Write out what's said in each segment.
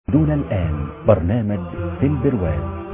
دون الآن برنامج في البرواز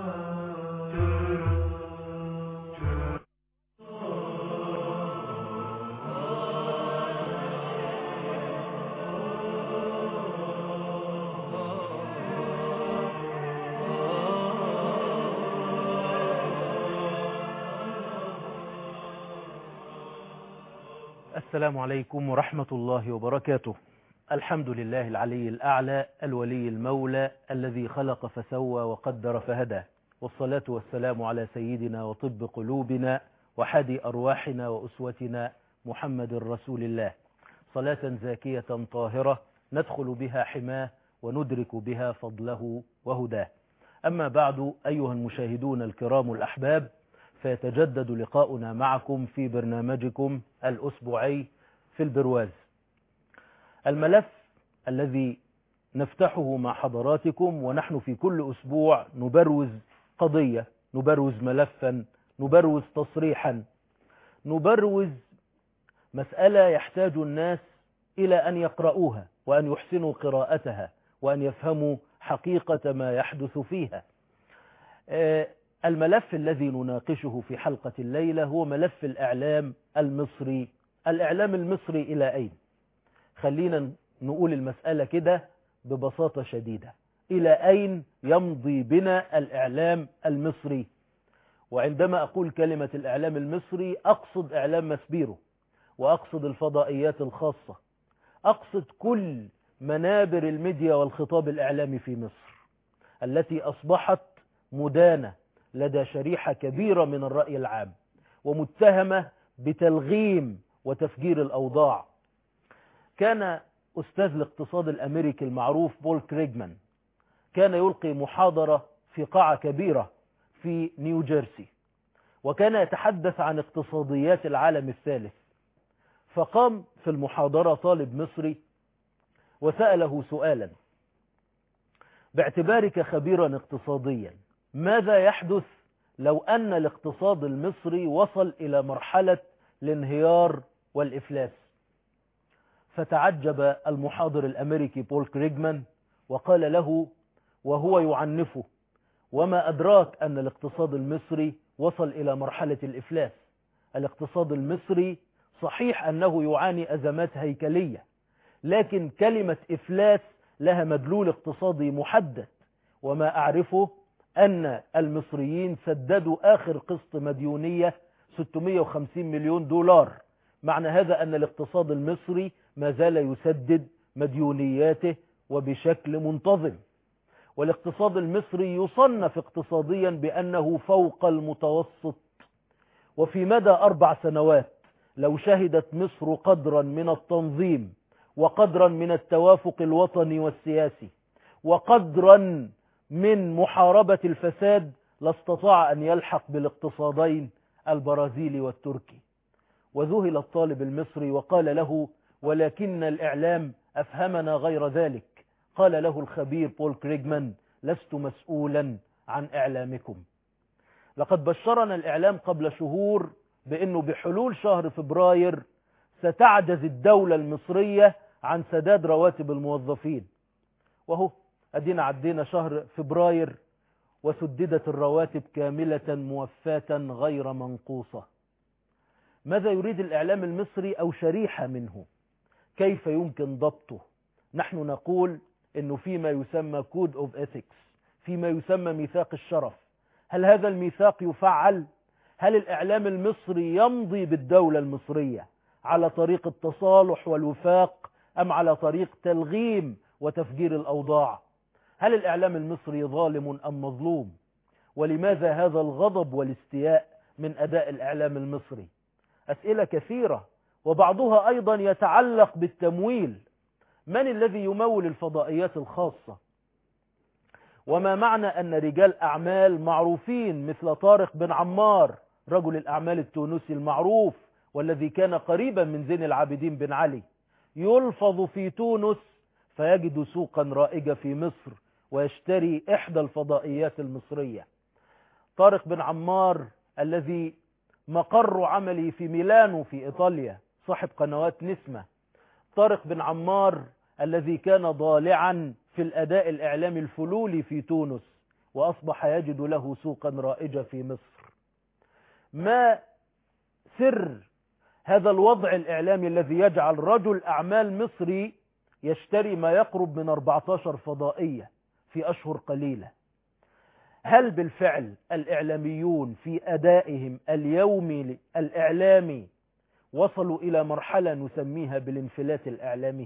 السلام عليكم ورحمة الله وبركاته الحمد لله العلي الأعلى الولي المولى الذي خلق فسوى وقدر فهدى والصلاة والسلام على سيدنا وطب قلوبنا وحادي أرواحنا وأسوتنا محمد رسول الله صلاة زاكية طاهرة ندخل بها حماه وندرك بها فضله وهداه أما بعد أيها المشاهدون الكرام الأحباب فيتجدد لقاؤنا معكم في برنامجكم الأسبوعي في البرواز الملف الذي نفتحه مع حضراتكم ونحن في كل أسبوع نبروز قضية نبروز ملفا نبروز تصريحا نبروز مسألة يحتاج الناس إلى أن يقرؤوها وأن يحسنوا قراءتها وأن يفهموا حقيقة ما يحدث فيها الملف الذي نناقشه في حلقة الليلة هو ملف الإعلام المصري الإعلام المصري إلى أين خلينا نقول المسألة كده ببساطة شديدة إلى أين يمضي بنا الإعلام المصري وعندما أقول كلمة الإعلام المصري أقصد إعلام مسبيرو وأقصد الفضائيات الخاصة أقصد كل منابر الميديا والخطاب الإعلامي في مصر التي أصبحت مدانة لدى شريحة كبيرة من الرأي العام ومتهمة بتلغيم وتفجير الأوضاع كان أستاذ الاقتصاد الأمريكي المعروف بول كريجمان كان يلقي محاضرة في قاعة كبيرة في نيو جيرسي وكان يتحدث عن اقتصاديات العالم الثالث فقام في المحاضرة طالب مصري وسأله سؤالا باعتبارك خبيرا اقتصاديا ماذا يحدث لو أن الاقتصاد المصري وصل إلى مرحلة الانهيار والإفلاس فتعجب المحاضر الأمريكي بول كريجمان وقال له وهو يعنفه وما أدراك أن الاقتصاد المصري وصل إلى مرحلة الإفلاس الاقتصاد المصري صحيح أنه يعاني أزمات هيكلية لكن كلمة إفلاس لها مدلول اقتصادي محدد وما أعرفه أن المصريين سددوا آخر قسط مديونية 650 مليون دولار معنى هذا أن الاقتصاد المصري ما زال يسدد مديونياته وبشكل منتظم والاقتصاد المصري يصنف اقتصاديا بأنه فوق المتوسط وفي مدى أربع سنوات لو شهدت مصر قدرا من التنظيم وقدرا من التوافق الوطني والسياسي وقدرا من محاربة الفساد لاستطاع أن يلحق بالاقتصادين البرازيلي والتركي وذهل الطالب المصري وقال له ولكن الإعلام أفهمنا غير ذلك قال له الخبير بول كريجمان لست مسؤولا عن إعلامكم لقد بشرنا الإعلام قبل شهور بأنه بحلول شهر فبراير ستعجز الدولة المصرية عن سداد رواتب الموظفين وهو أدينا عدينا شهر فبراير وسددت الرواتب كاملة موفاة غير منقوصة ماذا يريد الإعلام المصري أو شريحة منه كيف يمكن ضبطه نحن نقول أنه فيما يسمى كود اوف ethics فيما يسمى ميثاق الشرف هل هذا الميثاق يفعل هل الإعلام المصري يمضي بالدولة المصرية على طريق التصالح والوفاق أم على طريق تلغيم وتفجير الأوضاع هل الإعلام المصري ظالم أم مظلوم ولماذا هذا الغضب والاستياء من أداء الإعلام المصري أسئلة كثيرة وبعضها أيضا يتعلق بالتمويل من الذي يمول الفضائيات الخاصة وما معنى أن رجال أعمال معروفين مثل طارق بن عمار رجل الأعمال التونسي المعروف والذي كان قريبا من زين العابدين بن علي يلفظ في تونس فيجد سوقا رائجة في مصر ويشتري إحدى الفضائيات المصرية طارق بن عمار الذي مقر عملي في ميلانو في إيطاليا صاحب قنوات نسمة طارق بن عمار الذي كان ضالعا في الأداء الإعلامي الفلولي في تونس وأصبح يجد له سوقا رائجة في مصر ما سر هذا الوضع الإعلامي الذي يجعل رجل أعمال مصري يشتري ما يقرب من 14 فضائية في أشهر قليلة هل بالفعل الإعلاميون في أدائهم اليومي الإعلامي وصلوا إلى مرحلة نسميها بالانفلات الإعلامي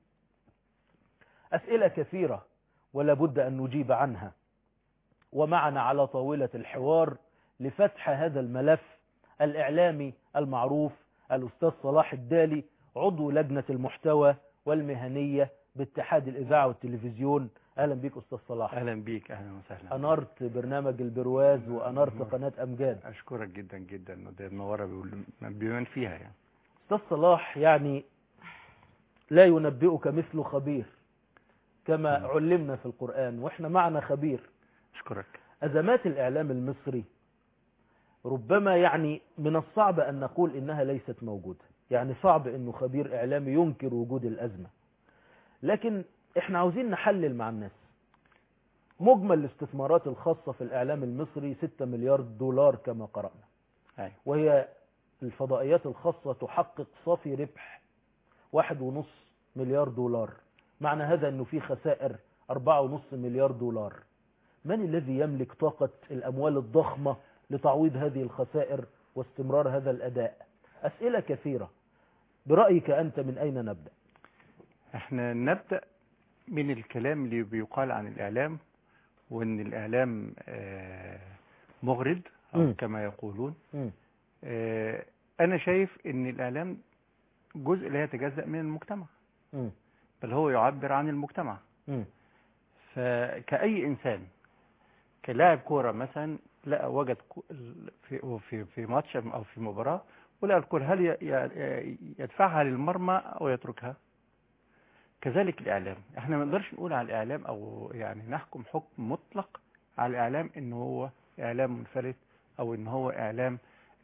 أسئلة كثيرة ولا بد أن نجيب عنها ومعنا على طاولة الحوار لفتح هذا الملف الإعلامي المعروف الأستاذ صلاح الدالي عضو لجنة المحتوى والمهنية باتحاد الإذاعة والتلفزيون أهلا بيك أستاذ صلاح اهلا بيك اهلا وسهلا أنرت برنامج البرواز وأنرت قناة أمجاد اشكرك جدا جدا وده منوره بيقول- بمن فيها يعني أستاذ صلاح يعني لا ينبئك مثل خبير كما نعم. علمنا في القرآن وإحنا معنا خبير اشكرك أزمات الإعلام المصري ربما يعني من الصعب أن نقول إنها ليست موجودة يعني صعب أنه خبير إعلامي ينكر وجود الأزمة لكن إحنا عاوزين نحلل مع الناس مجمل الاستثمارات الخاصة في الإعلام المصري 6 مليار دولار كما قرأنا أيوة. وهي الفضائيات الخاصة تحقق صافي ربح واحد ونص مليار دولار معنى هذا أنه في خسائر أربعة ونص مليار دولار من الذي يملك طاقة الأموال الضخمة لتعويض هذه الخسائر واستمرار هذا الأداء أسئلة كثيرة برأيك أنت من أين نبدأ احنا نبدا من الكلام اللي بيقال عن الاعلام وان الاعلام آه، مغرض مم. او كما يقولون مم. آه، انا شايف ان الاعلام جزء لا يتجزا من المجتمع مم. بل هو يعبر عن المجتمع مم. فكأي إنسان كلاعب كورة مثلا لقى وجد كو- ال- في في في ماتش أو في مباراة ولقى الكورة هل ي- ي- يدفعها للمرمى أو يتركها؟ كذلك الإعلام، إحنا ما نقدرش نقول على الإعلام أو يعني نحكم حكم مطلق على الإعلام إن هو إعلام منفرد أو إن هو إعلام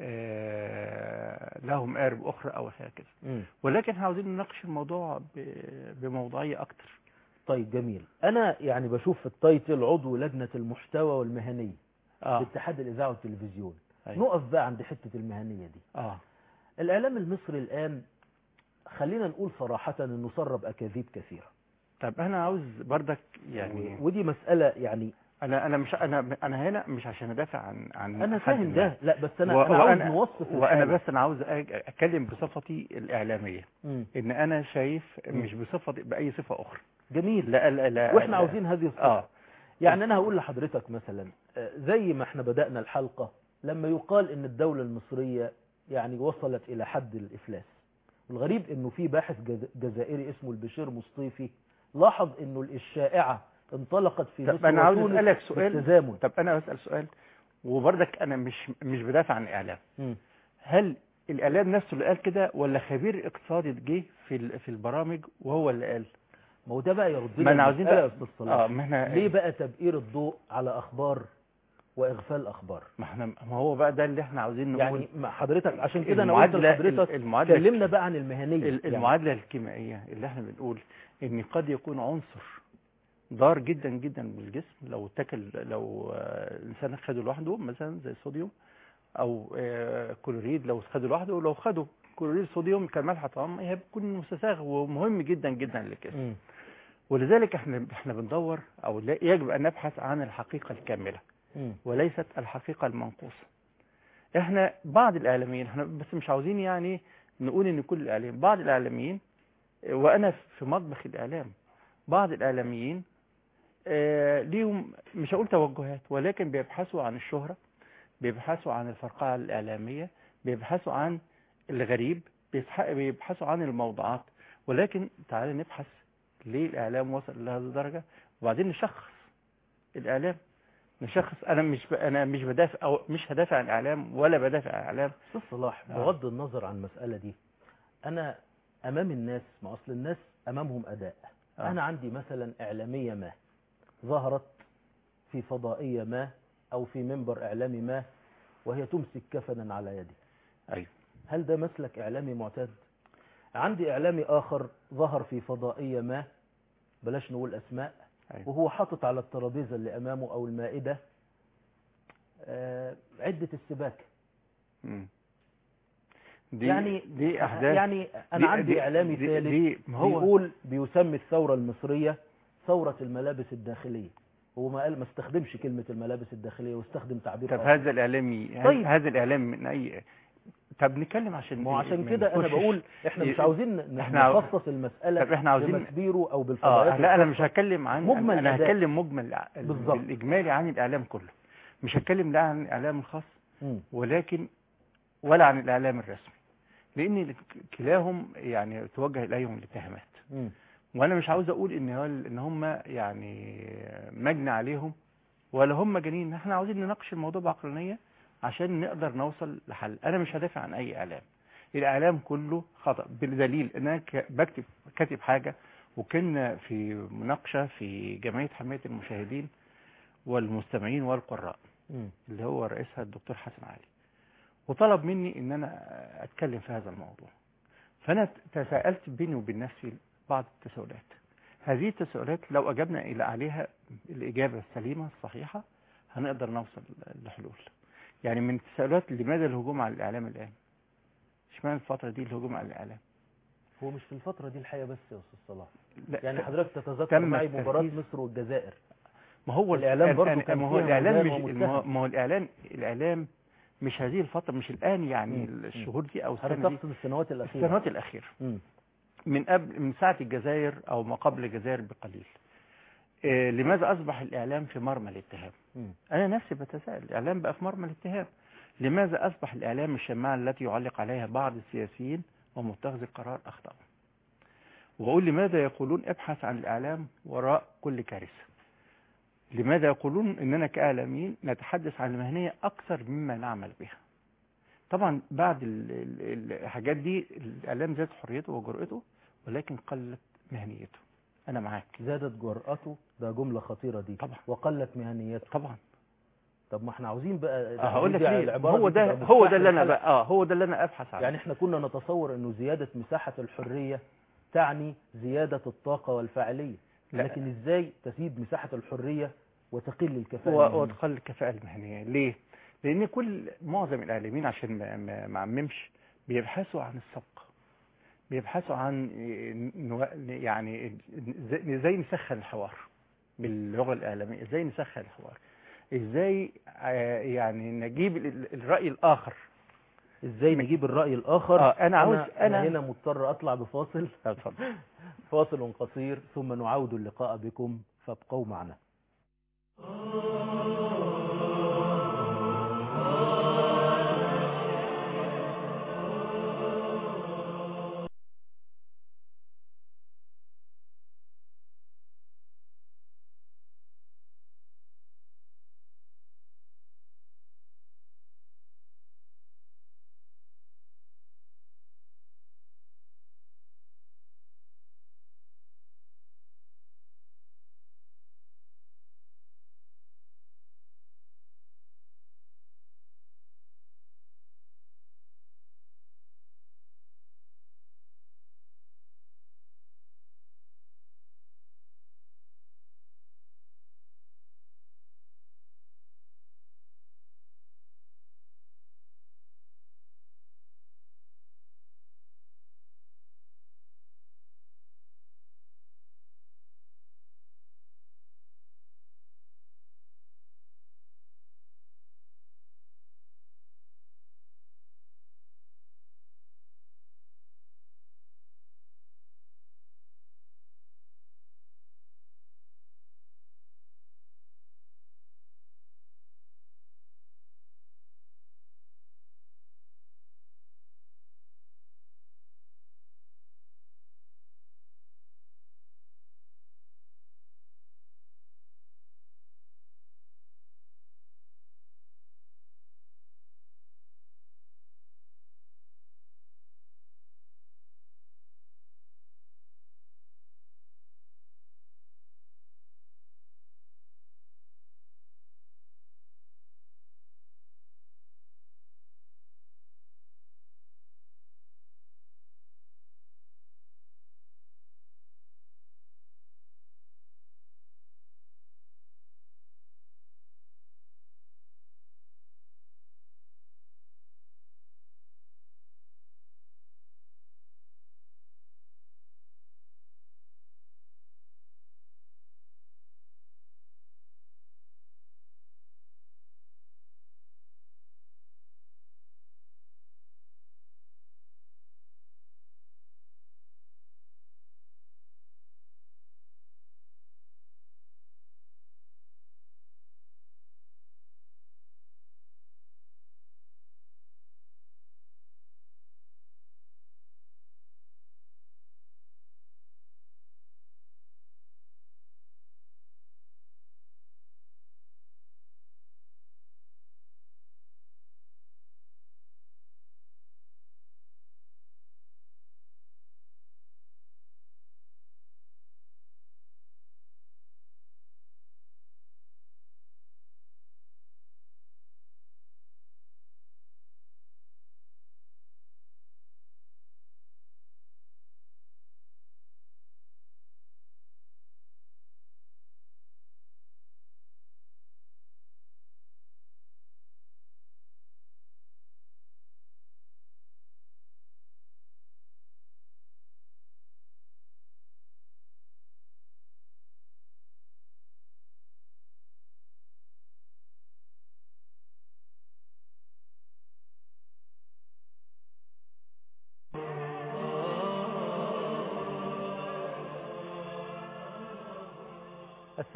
آه، له مآرب أخرى أو هكذا، مم. ولكن إحنا عاوزين نناقش الموضوع ب- بموضوعية أكتر. طيب جميل أنا يعني بشوف في التايتل عضو لجنة المحتوى والمهنية آه باتحاد الإذاعة والتلفزيون أيوة. نقف بقى عند حتة المهنية دي آه الإعلام المصري الآن خلينا نقول صراحة أنه سرب أكاذيب كثيرة طب انا عاوز بردك يعني ودي مسألة يعني انا انا مش انا انا هنا مش عشان ادافع عن عن أنا حد فاهم ما. ده لا بس أنا, و- أنا عاوز وأنا- نوصف وانا الحالة. بس انا عاوز أج- اتكلم بصفتي الاعلاميه مم. ان انا شايف مم. مش بصفتي باي صفه اخرى جميل لا لا, لا واحنا لا. عاوزين هذه الصفة اه يعني أنا هقول لحضرتك مثلا آه، زي ما احنا بدأنا الحلقة لما يقال ان الدولة المصرية يعني وصلت إلى حد الإفلاس الغريب انه في باحث جز- جزائري اسمه البشير مصطفي لاحظ انه الشائعة انطلقت في طب مصر انا عاوز وتونس اسالك سؤال بالتزامن طب انا بسال سؤال وبردك انا مش مش بدافع عن الاعلام مم. هل الاعلام نفسه اللي قال كده ولا خبير اقتصادي جه في ال- في البرامج وهو اللي قال ما هو ده بقى يرد ما لنا احنا عاوزين المسألة يا بقى أستاذ صلاح اه ما احنا ليه بقى تبقير الضوء على أخبار وإغفال أخبار ما احنا ما هو بقى ده اللي احنا عاوزين نقول يعني ما حضرتك عشان كده أنا قلت المعادلة- لحضرتك المعادلة كلمنا بقى عن المهنية ال- يعني. المعادلة الكيميائية اللي احنا بنقول ان قد يكون عنصر ضار جدا جدا بالجسم لو اتكل لو آه، الانسان خده لوحده مثلا زي الصوديوم او آه، كلوريد لو خده لوحده لو خده كلوريد صوديوم كملح طعام هيكون مستساغ ومهم جدا جدا للجسم مم. ولذلك احنا احنا بندور او لا- يجب ان نبحث عن الحقيقة الكاملة مم. وليست الحقيقة المنقوصة احنا بعض الاعلاميين احنا بس مش عاوزين يعني نقول ان كل الاعلام بعض الاعلاميين اه، وانا في مطبخ الاعلام بعض الاعلاميين اه، ليهم مش هقول توجهات ولكن بيبحثوا عن الشهرة بيبحثوا عن الفرقعة الاعلامية بيبحثوا عن الغريب بيسح- بيبحثوا عن الموضوعات ولكن تعالى نبحث ليه الاعلام وصل لهذه الدرجة وبعدين نشخص الاعلام نشخص انا مش ب... انا مش بدافع او مش هدافع عن الاعلام ولا بدافع عن الاعلام أستاذ صلاح آه. بغض النظر عن المسألة دي أنا أمام الناس ما أصل الناس أمامهم أداء آه. أنا عندي مثلا إعلامية ما ظهرت في فضائية ما أو في منبر إعلامي ما وهي تمسك كفنا على يدي ايوه هل ده مسلك إعلامي معتاد عندي إعلامي آخر ظهر في فضائية ما بلاش نقول أسماء أيوة. وهو حاطط على الترابيزة اللي أمامه أو المائدة آه، عدة السباكة مم. دي يعني دي احداث يعني أنا دي- عندي دي- إعلامي دي- ثالث دي ما هو بيقول بيسمي الثورة المصرية ثورة الملابس الداخلية هو ما قال ما استخدمش كلمة الملابس الداخلية واستخدم تعبير طب آخر. هذا الاعلامي طيب. هذا الاعلام من اي طب نتكلم عشان ما هو عشان ما كده انا نخشش. بقول احنا مش ي- عاوزين ن- إحنا عاو- نخصص المسألة طب إحنا عاوزين- بمسبيره او بالفضائيات اه لا انا مش الخاصة. هتكلم عن مجمل انا الأداء. هتكلم مجمل الع- بالظبط. بالاجمالي عن الاعلام كله مش هتكلم لا عن الاعلام الخاص مم. ولكن ولا عن الاعلام الرسمي لان كلاهم يعني توجه اليهم الاتهامات مم. وانا مش عاوز اقول ان هو ان هم يعني مجني عليهم ولا هم مجانين احنا عاوزين نناقش الموضوع بعقلانيه عشان نقدر نوصل لحل انا مش هدافع عن اي اعلام الاعلام كله خطا بالدليل ان انا ك- بكتب كاتب حاجه وكنا في مناقشه في جمعيه حمايه المشاهدين والمستمعين والقراء مم. اللي هو رئيسها الدكتور حسن علي وطلب مني ان انا اتكلم في هذا الموضوع فانا تساءلت بيني وبين نفسي بعض التساؤلات هذه التساؤلات لو اجبنا الى عليها الاجابه السليمه الصحيحه هنقدر نوصل لحلول يعني من التساؤلات لماذا الهجوم على الاعلام الان اشمعنى الفتره دي الهجوم على الاعلام هو مش في الفترة دي الحقيقة بس يا أستاذ صلاح لا يعني حضرتك تتذكر تم معي مباراة التركيز. مصر والجزائر ما هو الإعلام برضو الآن- كان ما هو فيها الاعلام مدان مش ومتهم. ما هو- ما هو الاعلام الاعلام مش هذه الفتره مش الان يعني مم. الشهور دي او حضرتك السنه دي تقصد السنوات الأخيرة السنوات الاخيره مم. من قبل من ساعة الجزائر أو ما قبل الجزائر بقليل إيه لماذا أصبح الإعلام في مرمى الاتهام مم. أنا نفسي بتساءل الإعلام بقى في مرمى الاتهام لماذا أصبح الإعلام الشماعة التي يعلق عليها بعض السياسيين ومتخذ القرار أخطأ وأقول لماذا يقولون ابحث عن الإعلام وراء كل كارثة لماذا يقولون أننا كإعلاميين نتحدث عن المهنية أكثر مما نعمل بها طبعا بعد ال- ال- الحاجات دي الإعلام زاد حريته وجرأته ولكن قلت مهنيته أنا معاك زادت جرأته ده جملة خطيرة دي طبعا وقلت مهنيته طبعا طب ما احنا عاوزين بقى آه، هقول لك دي ليه العبارة هو دي ده تبقى هو مفتاح ده اللي انا للحلقة. بقى اه هو ده اللي انا ابحث عنه يعني احنا كنا نتصور انه زيادة مساحة الحرية تعني زيادة الطاقة والفاعلية لا. لكن ازاي تزيد مساحة الحرية وتقل الكفاءة و- المهنية؟ وتقل الكفاءة المهنية ليه؟ لأن كل معظم الإعلاميين عشان ما- ما ما أعممش بيبحثوا عن السبق بيبحثوا عن نوا- يعني ازاي إزاي نسخن الحوار باللغة الإعلامية ازاي نسخن الحوار ازاي آه، يعني نجيب ال- الرأي الآخر ازاي نجيب الرأي الآخر آه، أنا عاوز- أنا, أنا- أنا هنا مضطر أطلع بفاصل اتفضل فاصل قصير ثم نعود اللقاء بكم فابقوا معنا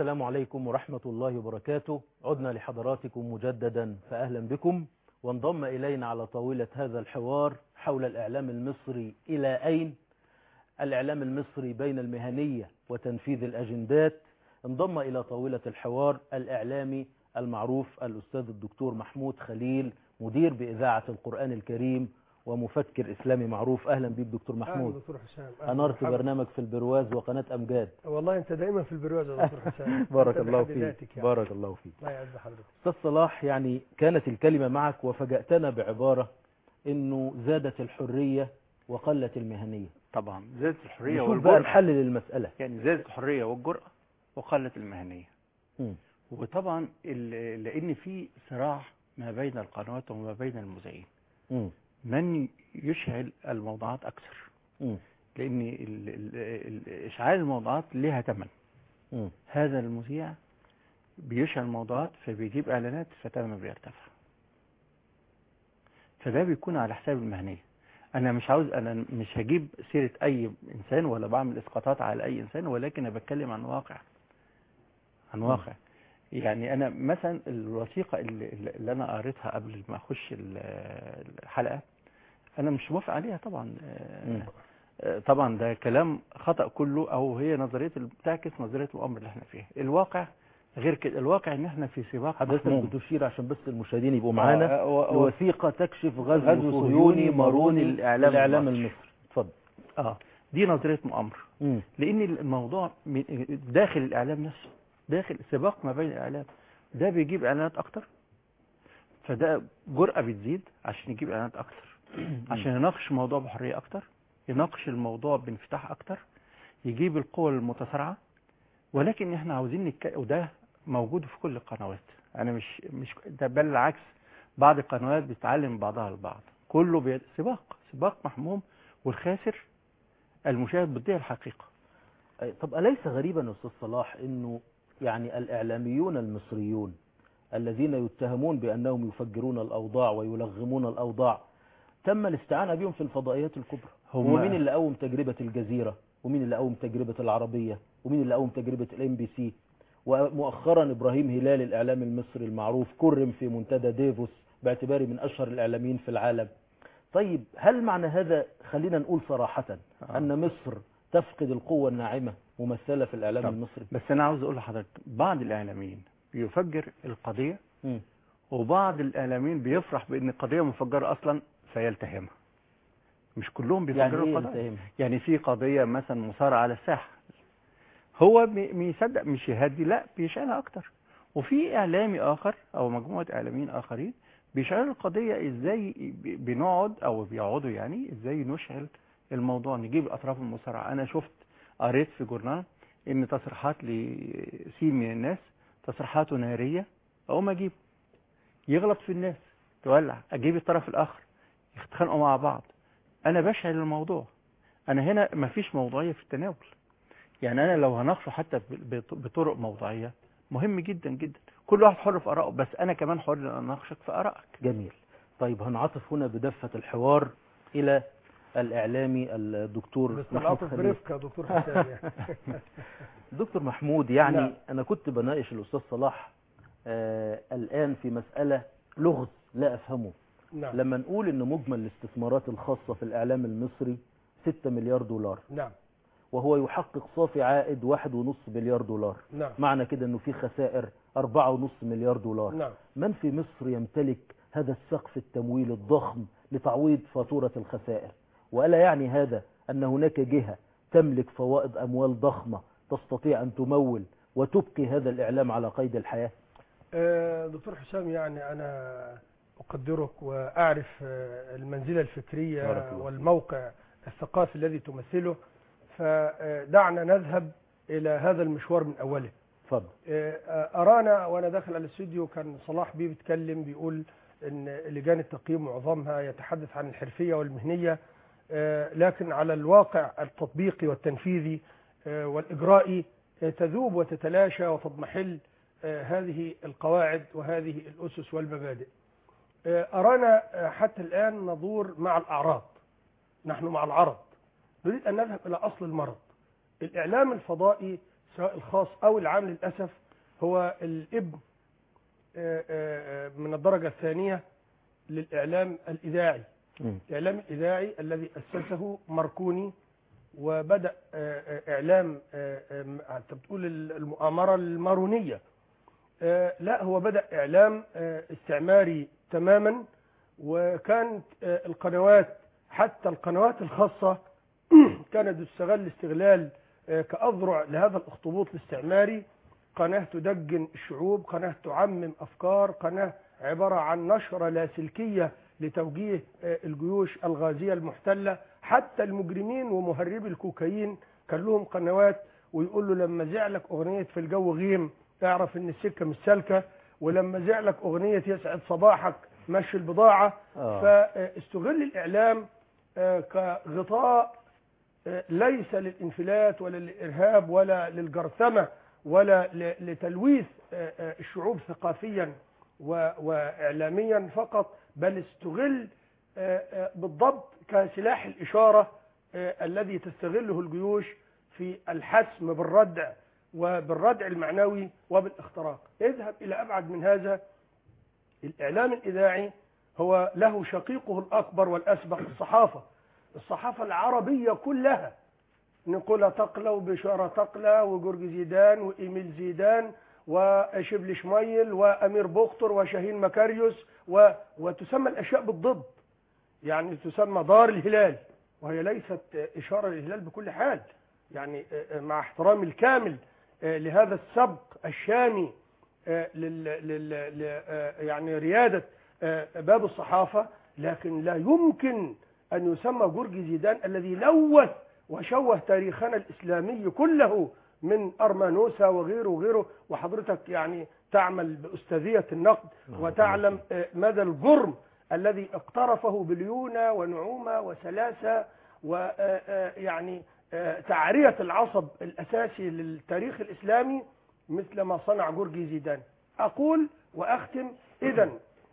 السلام عليكم ورحمة الله وبركاته عدنا لحضراتكم مجددا فأهلا بكم وانضم إلينا على طاولة هذا الحوار حول الإعلام المصري إلى أين الإعلام المصري بين المهنية وتنفيذ الأجندات انضم إلى طاولة الحوار الإعلامي المعروف الأستاذ الدكتور محمود خليل مدير بإذاعة القرآن الكريم ومفكر إسلامي معروف أهلا بيك دكتور أهلا محمود دكتور حسام أهلا أنرت مرحبا. برنامج في البرواز وقناة أمجاد والله أنت دايما في البرواز يا دكتور حسام بارك أنت الله بحد فيك ذاتك يعني. بارك الله فيك الله يعز حضرتك أستاذ صلاح يعني كانت الكلمة معك وفجأتنا بعبارة إنه زادت الحرية وقلت المهنية طبعا زادت الحرية نشوف بقى والجرأة الحل للمسألة يعني زادت الحرية والجرأة وقلت المهنية مم. وطبعا ال- لأن في صراع ما بين القنوات وما بين المذيعين مم. من يشعل الموضوعات أكثر مم. لأن ال- ال- ال- إشعال الموضوعات لها ثمن مم. هذا المذيع بيشعل الموضوعات فبيجيب إعلانات فثمنه بيرتفع فده بيكون على حساب المهنية أنا مش عاوز أنا مش هجيب سيرة أي إنسان ولا بعمل إسقاطات على أي إنسان ولكن أنا بتكلم عن واقع عن واقع يعني أنا مثلا الوثيقة اللي, اللي أنا قريتها قبل ما أخش ال- الحلقة أنا مش موافق عليها طبعا آه، مم. آه، طبعا ده كلام خطأ كله او هي نظريه ال- بتعكس نظريه الامر اللي احنا فيه الواقع غير كده الواقع ان احنا في سباق حضرتك محموم. بتشير عشان بس المشاهدين يبقوا معانا آه، و- و- الوثيقة تكشف غزو, غزو صهيوني صهيوني ماروني ماروني الإعلام, الإعلام الإعلام المصري. المصري اتفضل اه دي نظريه مؤامره مم. لان الموضوع من- داخل الاعلام نفسه داخل سباق ما بين الاعلام ده بيجيب اعلانات اكتر فده جرأة بتزيد عشان يجيب اعلانات اكتر عشان يناقش الموضوع بحرية اكتر يناقش الموضوع بانفتاح اكتر يجيب القوى المتصارعة ولكن احنا عاوزين نتك... وده موجود في كل القنوات انا مش مش ده بل العكس بعض القنوات بتتعلم بعضها البعض كله بي... سباق سباق محموم والخاسر المشاهد بتضيع الحقيقة أي- طب أليس غريبا يا أستاذ صلاح أنه يعني الإعلاميون المصريون الذين يتهمون بأنهم يفجرون الأوضاع ويلغمون الأوضاع تم الاستعانة بهم في الفضائيات الكبرى هم- هو مين اللي قوم تجربة الجزيرة ومين اللي قوم تجربة العربية ومين اللي قوم تجربة الام بي سي ومؤخرا إبراهيم هلال الإعلام المصري المعروف كرم في منتدى ديفوس باعتباره من أشهر الإعلاميين في العالم طيب هل معنى هذا خلينا نقول صراحة آه. أن مصر تفقد القوة الناعمة ممثلة في الإعلام طب. المصري بس انا عاوز اقول لحضرتك بعض الاعلاميين بيفجر القضية مم. وبعض الاعلاميين بيفرح بان القضية مفجرة اصلا فيلتهمها مش كلهم يعني بيفجروا إيه القضايا التهم يعني في قضية مثلا مصارعة على الساحة هو بي- بيصدق مش يهدي لا بيشعلها اكتر وفي اعلامي اخر او مجموعة اعلاميين اخرين بيشعلوا القضية ازاي ب- بنقعد او بيقعدوا يعني ازاي نشعل الموضوع نجيب الاطراف المصارعة انا شفت قريت في جورنال ان تصريحات لسين من الناس تصريحاته نارية اقوم اجيبه يغلط في الناس تولع اجيب الطرف الاخر يتخانقوا مع بعض انا بشعل الموضوع انا هنا مفيش موضوعية في التناول يعني انا لو هناقشه حتى ب- بط- بطرق موضوعية مهم جدا جدا كل واحد حر في ارائه بس انا كمان حر ان اناقشك في ارائك جميل طيب هنعطف هنا بدفة الحوار إلى الإعلامي الدكتور بس محمود العاطف خليل برفقة يا دكتور حسام يعني. دكتور محمود يعني نعم. أنا كنت بناقش الأستاذ صلاح آه الآن في مسألة لغز لا أفهمه نعم لما نقول إن مجمل الاستثمارات الخاصة في الإعلام المصري 6 مليار دولار نعم وهو يحقق صافي عائد واحد ونص مليار دولار نعم معنى كده انه في خسائر أربعة ونص مليار دولار نعم من في مصر يمتلك هذا السقف التمويل الضخم لتعويض فاتورة الخسائر وألا يعني هذا أن هناك جهة تملك فوائد أموال ضخمة تستطيع أن تمول وتبقي هذا الإعلام على قيد الحياة آه، دكتور حسام يعني أنا أقدرك وأعرف آه، المنزلة بارك الفكرية الله والموقع الثقافي الذي تمثله فدعنا نذهب إلى هذا المشوار من أوله اتفضل آه، أرانا وأنا داخل على الاستوديو كان صلاح بيه بيتكلم بيقول إن لجان التقييم معظمها يتحدث عن الحرفية والمهنية آه، لكن على الواقع التطبيقي والتنفيذي آه، والإجرائي آه، تذوب وتتلاشى وتضمحل آه، هذه القواعد وهذه الأسس والمبادئ آه، أرانا آه، حتى الآن ندور مع الأعراض نحن مع العرض نريد أن نذهب إلى أصل المرض الإعلام الفضائي سواء الخاص أو العام للأسف هو الابن آه، آه، آه، من الدرجة الثانية للإعلام الإذاعي مم. الإعلام الإذاعي الذي أسسه ماركوني وبدأ آه، آه، إعلام آه، آه، م- أنت بتقول ال- المؤامرة المارونية آه، لا هو بدأ إعلام آه، استعماري تماما وكانت آه، القنوات حتى القنوات الخاصة كانت تستغل استغلال آه، كأذرع لهذا الأخطبوط الاستعماري قناة تدجن الشعوب قناة تعمم أفكار قناة عبارة عن نشرة لاسلكية لتوجيه آه، الجيوش الغازية المحتلة حتى المجرمين ومهربي الكوكايين كان لهم قنوات ويقول له لما زعلك أغنية في الجو غيم اعرف ان السكة مش سالكة ولما زعلك أغنية يسعد صباحك مشي البضاعة آه. فاستغل الإعلام آه، كغطاء آه، ليس للانفلات ولا للإرهاب ولا للجرثمة ولا ل- لتلويث آه، آه، الشعوب ثقافيا و- وإعلاميا فقط بل استغل آه، آه، بالضبط كسلاح الإشارة آه، الذي تستغله الجيوش في الحسم بالردع وبالردع المعنوي وبالاختراق اذهب إلى أبعد من هذا الإعلام الإذاعي هو له شقيقه الأكبر والأسبق الصحافة الصحافة العربية كلها نيكولا تقلى وبشارة تقلى وجورج زيدان وإيميل زيدان وشبل شميل وأمير بختر وشاهين مكاريوس و... وتسمى الأشياء بالضد يعني تسمى دار الهلال وهي ليست إشارة للهلال بكل حال يعني مع احترامي الكامل لهذا السبق الشامي لل... لل... ل... يعني ريادة باب الصحافة لكن لا يمكن أن يسمى جورج زيدان الذي لوث وشوه تاريخنا الإسلامي كله من أرمانوسا وغيره وغيره وحضرتك يعني تعمل بأستاذية النقد وتعلم آه، مدى الجرم الذي اقترفه بليونة ونعومة وسلاسة ويعني تعرية العصب الأساسي للتاريخ الإسلامي مثل ما صنع جورجي زيدان أقول وأختم إذا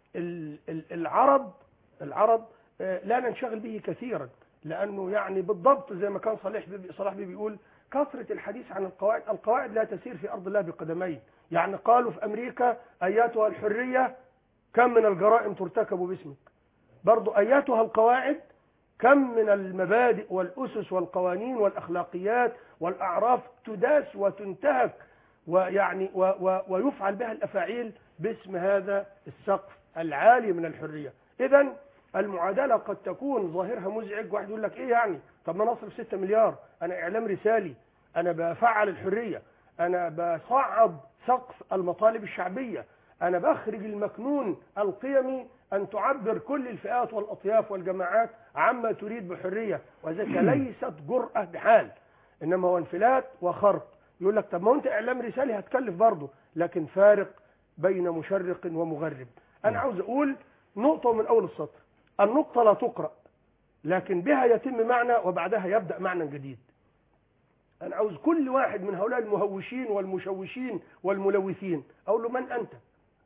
العرب العرب آه، لا ننشغل به كثيرا لأنه يعني بالضبط زي ما كان صالح بيبي صلاح بيبي بيقول كثرة الحديث عن القواعد القواعد لا تسير في أرض الله بقدمين يعني قالوا في أمريكا أياتها الحرية كم من الجرائم ترتكب باسمك برضو أياتها القواعد كم من المبادئ والأسس والقوانين والأخلاقيات والأعراف تداس وتنتهك ويعني و و ويفعل بها الأفاعيل باسم هذا السقف العالي من الحرية إذا المعادلة قد تكون ظاهرها مزعج واحد يقول لك إيه يعني طب ما نصرف 6 مليار أنا إعلام رسالي أنا بفعل الحرية أنا بصعد سقف المطالب الشعبية أنا بخرج المكنون القيمي أن تعبر كل الفئات والأطياف والجماعات عما تريد بحرية وذلك ليست جرأة بحال إنما هو انفلات وخرق يقول لك طب ما هو أنت إعلام رسالي هتكلف برضه لكن فارق بين مشرق ومغرب أنا عاوز أقول نقطة من أول السطر النقطة لا تقرأ لكن بها يتم معنى وبعدها يبدأ معنى جديد أنا عاوز كل واحد من هؤلاء المهوشين والمشوشين والملوثين أقول له من أنت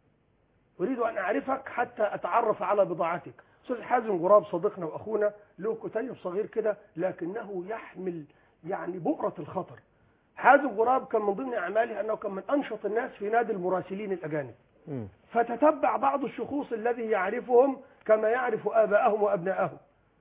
أريد أن أعرفك حتى أتعرف على بضاعتك أستاذ حازم غراب صديقنا وأخونا له كتيب صغير كده لكنه يحمل يعني بؤرة الخطر حازم غراب كان من ضمن أعماله أنه كان من أنشط الناس في نادي المراسلين الأجانب مم. فتتبع بعض الشخوص الذي يعرفهم كما يعرف آباءهم وأبناءهم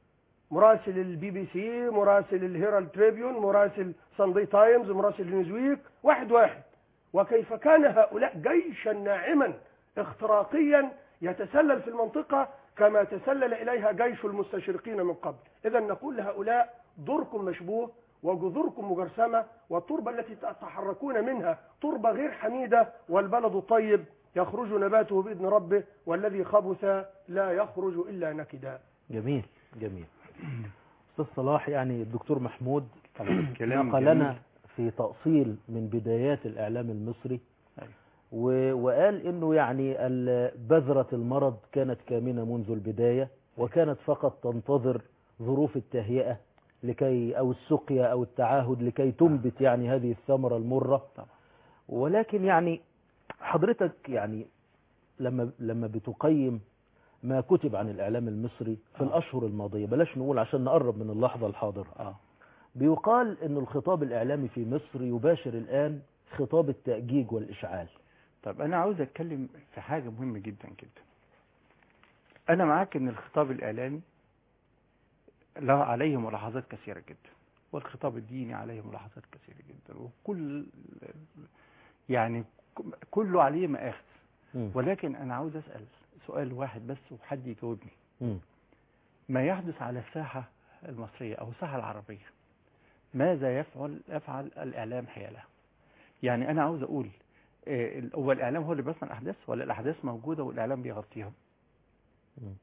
مراسل البي بي سي مراسل الهيرالد تريبيون مراسل ساندي تايمز مراسل نيوزويك واحد واحد وكيف كان هؤلاء جيشا ناعما اختراقيا يتسلل في المنطقة كما تسلل إليها جيش المستشرقين من قبل إذا نقول لهؤلاء دوركم مشبوه وجذوركم مجرسمة والتربة التي تتحركون منها تربة غير حميدة والبلد الطيب يخرج نباته بإذن ربه والذي خبث لا يخرج إلا نكدا جميل جميل أستاذ صلاح يعني الدكتور محمود كلام نقل جميل. لنا في تأصيل من بدايات الإعلام المصري أيوة. و- وقال إنه يعني ال- بذرة المرض كانت كامنة منذ البداية وكانت فقط تنتظر ظروف التهيئة لكي أو السقيا أو التعاهد لكي تنبت يعني هذه الثمرة المرة طبعا. ولكن يعني حضرتك يعني لما لما بتقيم ما كتب عن الإعلام المصري في آه. الأشهر الماضية بلاش نقول عشان نقرب من اللحظة الحاضرة اه بيقال ان الخطاب الاعلامي في مصر يباشر الان خطاب التأجيج والاشعال طب انا عاوز اتكلم في حاجة مهمة جدا جدا انا معاك ان الخطاب الاعلامي له عليه ملاحظات كثيرة جدا والخطاب الديني عليه ملاحظات كثيرة جدا وكل يعني كله عليه مآخذ مم. ولكن انا عاوز اسأل سؤال واحد بس وحد يجاوبني مم. ما يحدث على الساحة المصرية أو الساحة العربية ماذا يفعل يفعل الإعلام حيالها يعني أنا عاوز أقول آه، ال- هو الإعلام هو اللي بيصنع الأحداث ولا الأحداث موجودة والإعلام بيغطيها مم.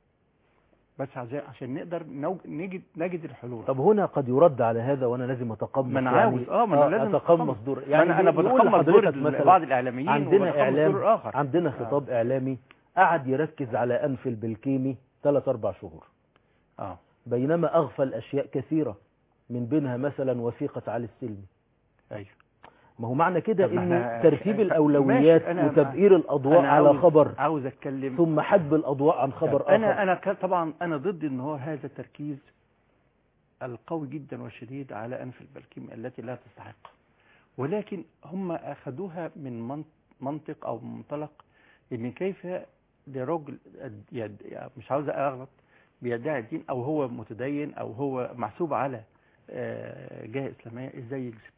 بس عشان عشان نقدر نوج- نجد نجد الحلول طب هنا قد يرد على هذا وانا لازم اتقمص ما أنا يعني عاوز اه ما أنا لازم اتقمص دور يعني يعني أنا, أنا بيقول بتقمص دور لحضرتك ال- مثلا بعض الإعلاميين عندنا وبتقمص إعلام دور آخر عندنا خطاب اعلامي قعد يركز على انف البلكيمي ثلاث اربع شهور اه بينما اغفل اشياء كثيرة من بينها مثلا وثيقة علي السلمي أيوه ما هو معنى كده طب ما ان احنا- ترتيب ماشي، الاولويات أنا- وتبئير الاضواء أنا على عاوز- خبر عاوز أتكلم ثم حجب الاضواء عن خبر اخر انا انا ك- طبعا انا ضد ان هو هذا التركيز القوي جدا والشديد على انف البلكيم التي لا تستحق ولكن هم اخذوها من من- منطق او منطلق ان كيف لرجل أد- يد يعني مش عاوز اغلط بيدعي الدين او هو متدين او هو محسوب على آه، جهه اسلاميه ازاي يكذب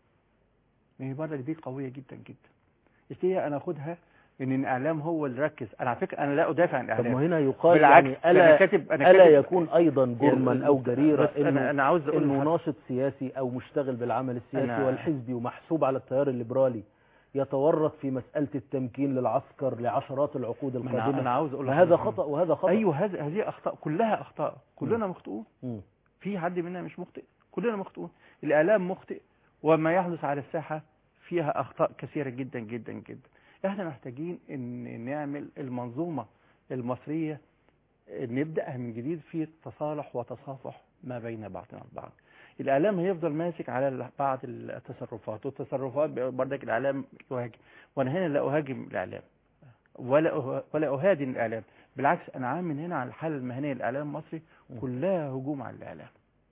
ما هي برضك دي قويه جدا جدا ازاي انا اخدها ان الاعلام هو اللي ركز انا على فكره انا لا ادافع عن طب الاعلام ما هنا يقال بالعكس يعني انا الا كاتب انا الا كاتب يكون ايضا جرما او جريره بس انا انه انا عاوز اقول انه لحضرتك- ناشط سياسي او مشتغل بالعمل السياسي أنا- والحزبي ومحسوب على التيار الليبرالي يتورط في مسألة التمكين للعسكر لعشرات العقود ما انا القادمة انا عاوز اقول فهذا لحضرتك- خطأ وهذا خطأ ايوه هذه هذه اخطاء كلها اخطاء كلنا مخطئون مم. في حد منا مش مخطئ كلنا مخطئون الاعلام مخطئ وما يحدث على الساحه فيها اخطاء كثيره جدا جدا جدا احنا محتاجين ان نعمل المنظومه المصريه نبداها من جديد في تصالح وتصافح ما بين بعضنا البعض الاعلام هيفضل ماسك على ال- بعض التصرفات والتصرفات بردك الاعلام يهاجم وانا هنا لا اهاجم الاعلام ولا أه- ولا اهادن الاعلام بالعكس انا عامل هنا على الحاله المهنيه للاعلام المصري م. كلها هجوم على الاعلام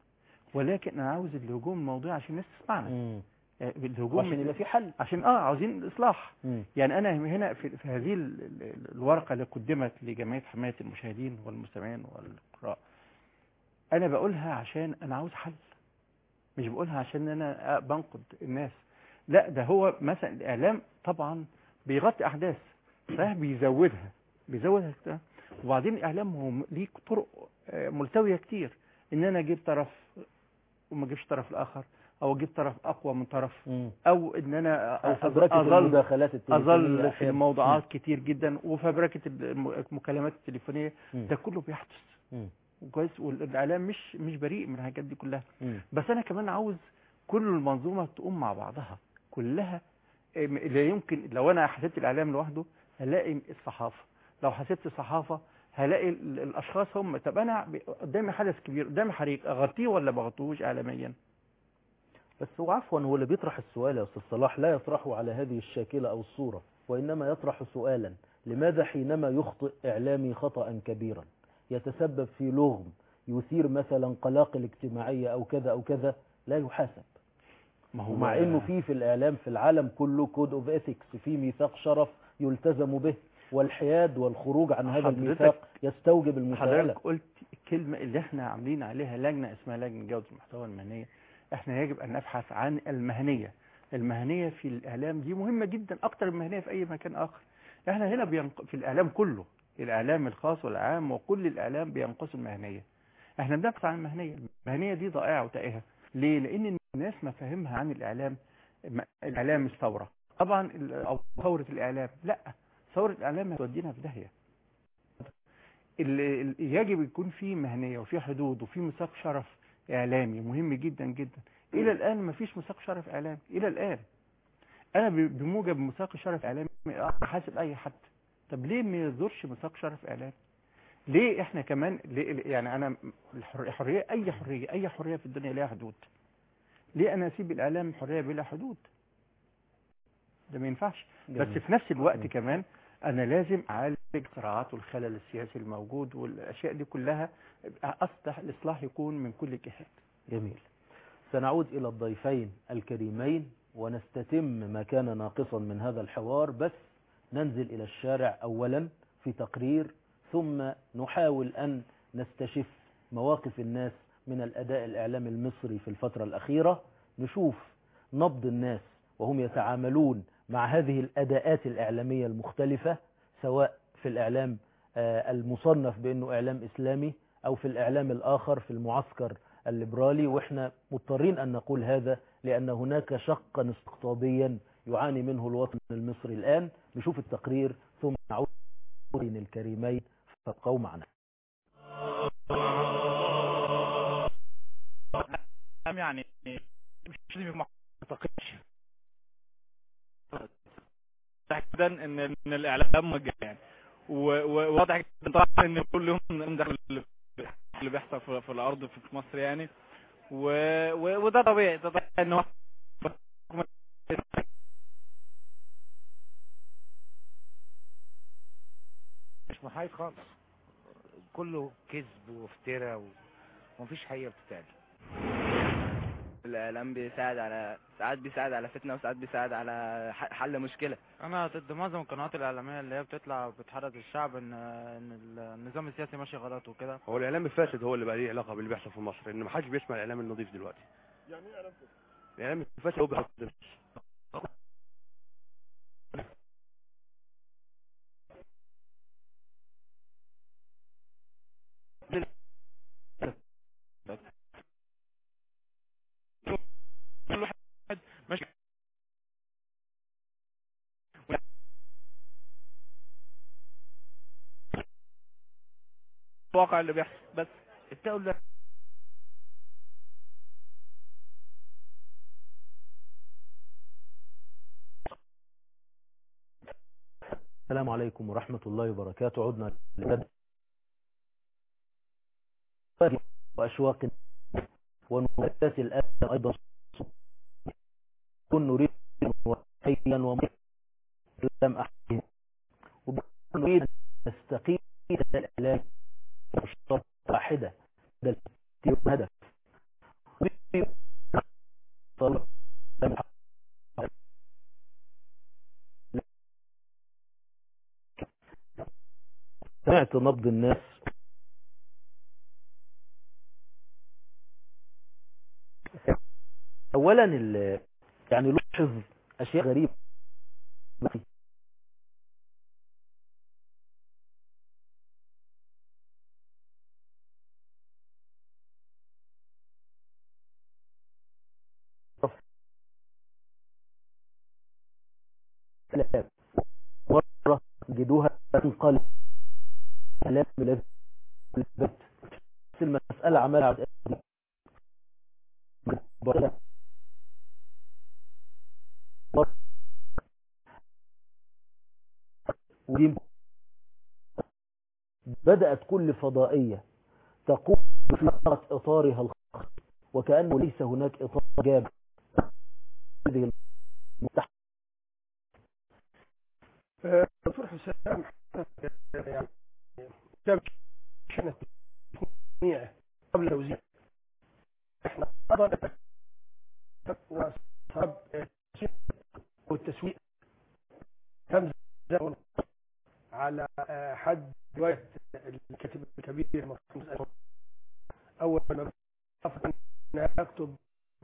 ولكن انا عاوز الهجوم الموضوعي عشان الناس تسمعنا مم. آه، الهجوم وعشان يبقى في حل عشان اه عاوزين الاصلاح مم. يعني انا هنا في, في هذه ال- ال- الورقه اللي قدمت لجمعيه حمايه المشاهدين والمستمعين والقراء انا بقولها عشان انا عاوز حل مش بقولها عشان انا آه بنقد الناس لا ده هو مثلا الاعلام طبعا بيغطي احداث صحيح بيزودها بيزودها كتير. وبعدين الاعلام هو م- ليه طرق آه، ملتويه كتير ان انا اجيب طرف وما اجيبش طرف الاخر او اجيب طرف اقوى من طرف مم. او ان انا او أ- فبركة اظل المداخلات التليفونية اظل في أحياناً. الموضوعات كتير جدا وفبركه الم- المكالمات التليفونيه مم. ده كله بيحدث مم. كويس والاعلام مش مش بريء من الحاجات دي كلها مم. بس انا كمان عاوز كل المنظومه تقوم مع بعضها كلها إم- لا يمكن لو انا حسبت الاعلام لوحده هلاقي الصحافه لو حسبت الصحافه هلاقي ال- الاشخاص هم طب انا ب- قدامي حدث كبير قدامي حريق اغطيه ولا ما اغطيهوش اعلاميا بس هو عفوا هو اللي بيطرح السؤال يا أستاذ صلاح لا يطرحه على هذه الشاكلة أو الصورة وإنما يطرح سؤالا لماذا حينما يخطئ إعلامي خطأ كبيرا يتسبب في لغم يثير مثلا قلاقل اجتماعية أو كذا أو كذا لا يحاسب ما هو ومع انه في في الاعلام في العالم كله كود اوف ايثكس في ميثاق شرف يلتزم به والحياد والخروج عن هذا حضرتك- الميثاق يستوجب المساءلة حضرتك قلت الكلمة اللي احنا عاملين عليها لجنة اسمها لجنة جودة المحتوى المهنية احنا يجب ان نبحث عن المهنية المهنية في الاعلام دي مهمة جدا اكتر من المهنية في اي مكان اخر احنا هنا بينق... في الاعلام كله الاعلام الخاص والعام وكل الاعلام بينقص المهنية احنا بنبحث عن المهنية المهنية دي ضائعة وتائهة ليه لان الناس مفاهيمها عن الاعلام م- الاعلام مش ثورة طبعا ال- او ثورة الاعلام لا ثورة الاعلام هتودينا في داهية ال- ال- يجب يكون في مهنية وفي حدود وفي ميثاق شرف إعلامي مهم جدا جدا إلى الآن ما فيش ميثاق شرف إعلامي إلى الآن أنا ب- بموجب ميثاق الشرف إعلامي أحاسب أي حد طب ليه ما يصدرش ميثاق شرف إعلامي ليه إحنا كمان ليه يعني أنا الحر- الحرية أي حرية أي حرية في الدنيا لها حدود ليه أنا أسيب الإعلام حرية بلا حدود ده ما ينفعش بس جميل. في نفس الوقت مم. كمان انا لازم اعالج الصراعات والخلل السياسي الموجود والاشياء دي كلها أصلح الاصلاح يكون من كل الجهات جميل سنعود إلى الضيفين الكريمين ونستتم ما كان ناقصا من هذا الحوار بس ننزل إلى الشارع أولا في تقرير ثم نحاول أن نستشف مواقف الناس من الأداء الإعلامي المصري في الفترة الأخيرة نشوف نبض الناس وهم يتعاملون مع هذه الأداءات الإعلامية المختلفة سواء في الإعلام آه، المصنف بأنه إعلام إسلامي أو في الإعلام الآخر في المعسكر الليبرالي وإحنا مضطرين أن نقول هذا لأن هناك شقا استقطابيا يعاني منه الوطن المصري الآن نشوف التقرير ثم نعود بين الكريمين فابقوا معنا يعني مش لازم ما اعتقدش جدا ان ان الاعلام موجه يعني و- وواضح جدا طبعا ان كل يوم ندخل اللي بيحصل في, في الارض في مصر يعني و... و... وده طبيعي ده طبيعي ان هو مش محايد خالص كله كذب وافتراء ومفيش حقيقة بتتقال الاعلام بيساعد على ساعات بيساعد على فتنه وساعات بيساعد على ح- حل مشكله انا ضد معظم القنوات الاعلاميه اللي هي بتطلع بتحرض الشعب ان ان النظام السياسي ماشي غلط وكده هو الاعلام الفاسد هو اللي بقى ليه علاقه باللي بيحصل في مصر ان محدش بيسمع الاعلام النظيف دلوقتي يعني ايه اعلام فاسد الاعلام الفاسد هو بيحصل كل واحد ماشي الواقع اللي بيحصل بس الدولة السلام عليكم ورحمة الله وبركاته عدنا لبدء وأشواق ونباتات الآن أيضا كن نريد وحيا ومريا لم أحيي ونريد أن نستقيم الإعلام مشترك واحدة ده الهدف نريد طلب لم أحيي. سمعت نبض الناس اولا ال- يعني لاحظ اشياء غريبه كلام. مرة جدوها تنقلب كلام الذي في البيت بس المسألة عمالها عد- مرة- مرة- ودي بدأت كل فضائية تقوم في إطارها الخاص وكأنه ليس هناك إطار جاب هذه المتحدة آه، دكتور حسام يعني كان كانت تصنيع قبل توزيع احنا ايضا وصاب والتسويق همزه على آه، حد روايه الكاتب الكبير محمد أسد. اول ما عرف ان اكتب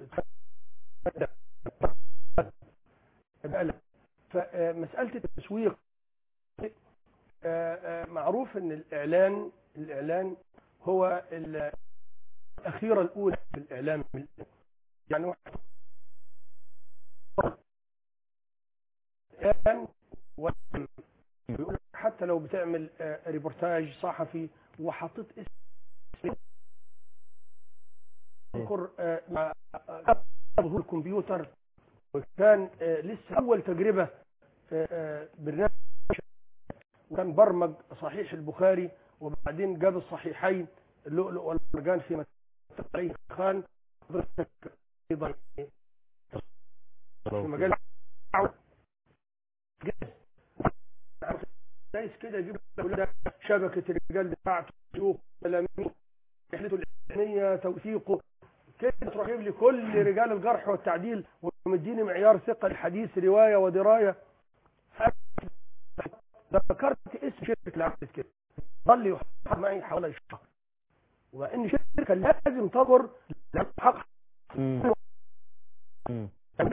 فمساله التسويق آه، آه، معروف ان الاعلان الاعلان هو ال- الاخيره الاولى في الاعلام يعني واحد الان وهم. بيقول لك حتى لو بتعمل آه، ريبورتاج صحفي وحطيت اسم اذكر آه، مع آه، ظهور الكمبيوتر وكان آه، لسه اول تجربه آه، آه، برنامج وكان برمج صحيح البخاري وبعدين جاب الصحيحين اللؤلؤ والمرجان في مكتبة علي خان حضرتك ايضا في مجال الدعوة. جاهز. كويس كده يجيب لك شبكة الرجال بتاعته سوق تلاميذ رحلته العلمية توثيقه كده تروح جايب لي كل رجال الجرح والتعديل ومديني معيار ثقه الحديث روايه ودرايه ذكرت اسم شركه اللي عملت كده ظل يحقق معي حوالي شهر وان الشركه لازم تجر لحق مم. مم.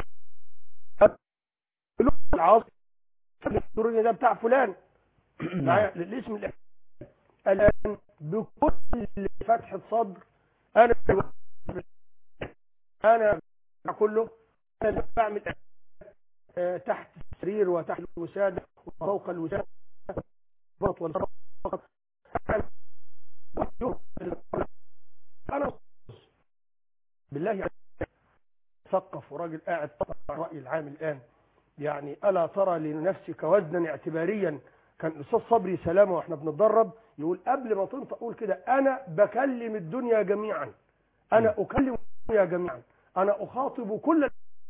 العاصي الالكتروني ده بتاع فلان معايا الاسم اللي الان بكل فتحه صدر انا انا كله انا بعمل آه، تحت السرير وتحت الوساده وفوق الوساده بط والفقط انا بالله عليك ثقف وراجل قاعد طبعا الراي العام الان يعني الا ترى لنفسك وزنا اعتباريا كان الاستاذ صبري سلامه واحنا بنتدرب يقول قبل ما تنطق قول كده انا بكلم الدنيا جميعا انا اكلم الدنيا جميعا انا اخاطب كل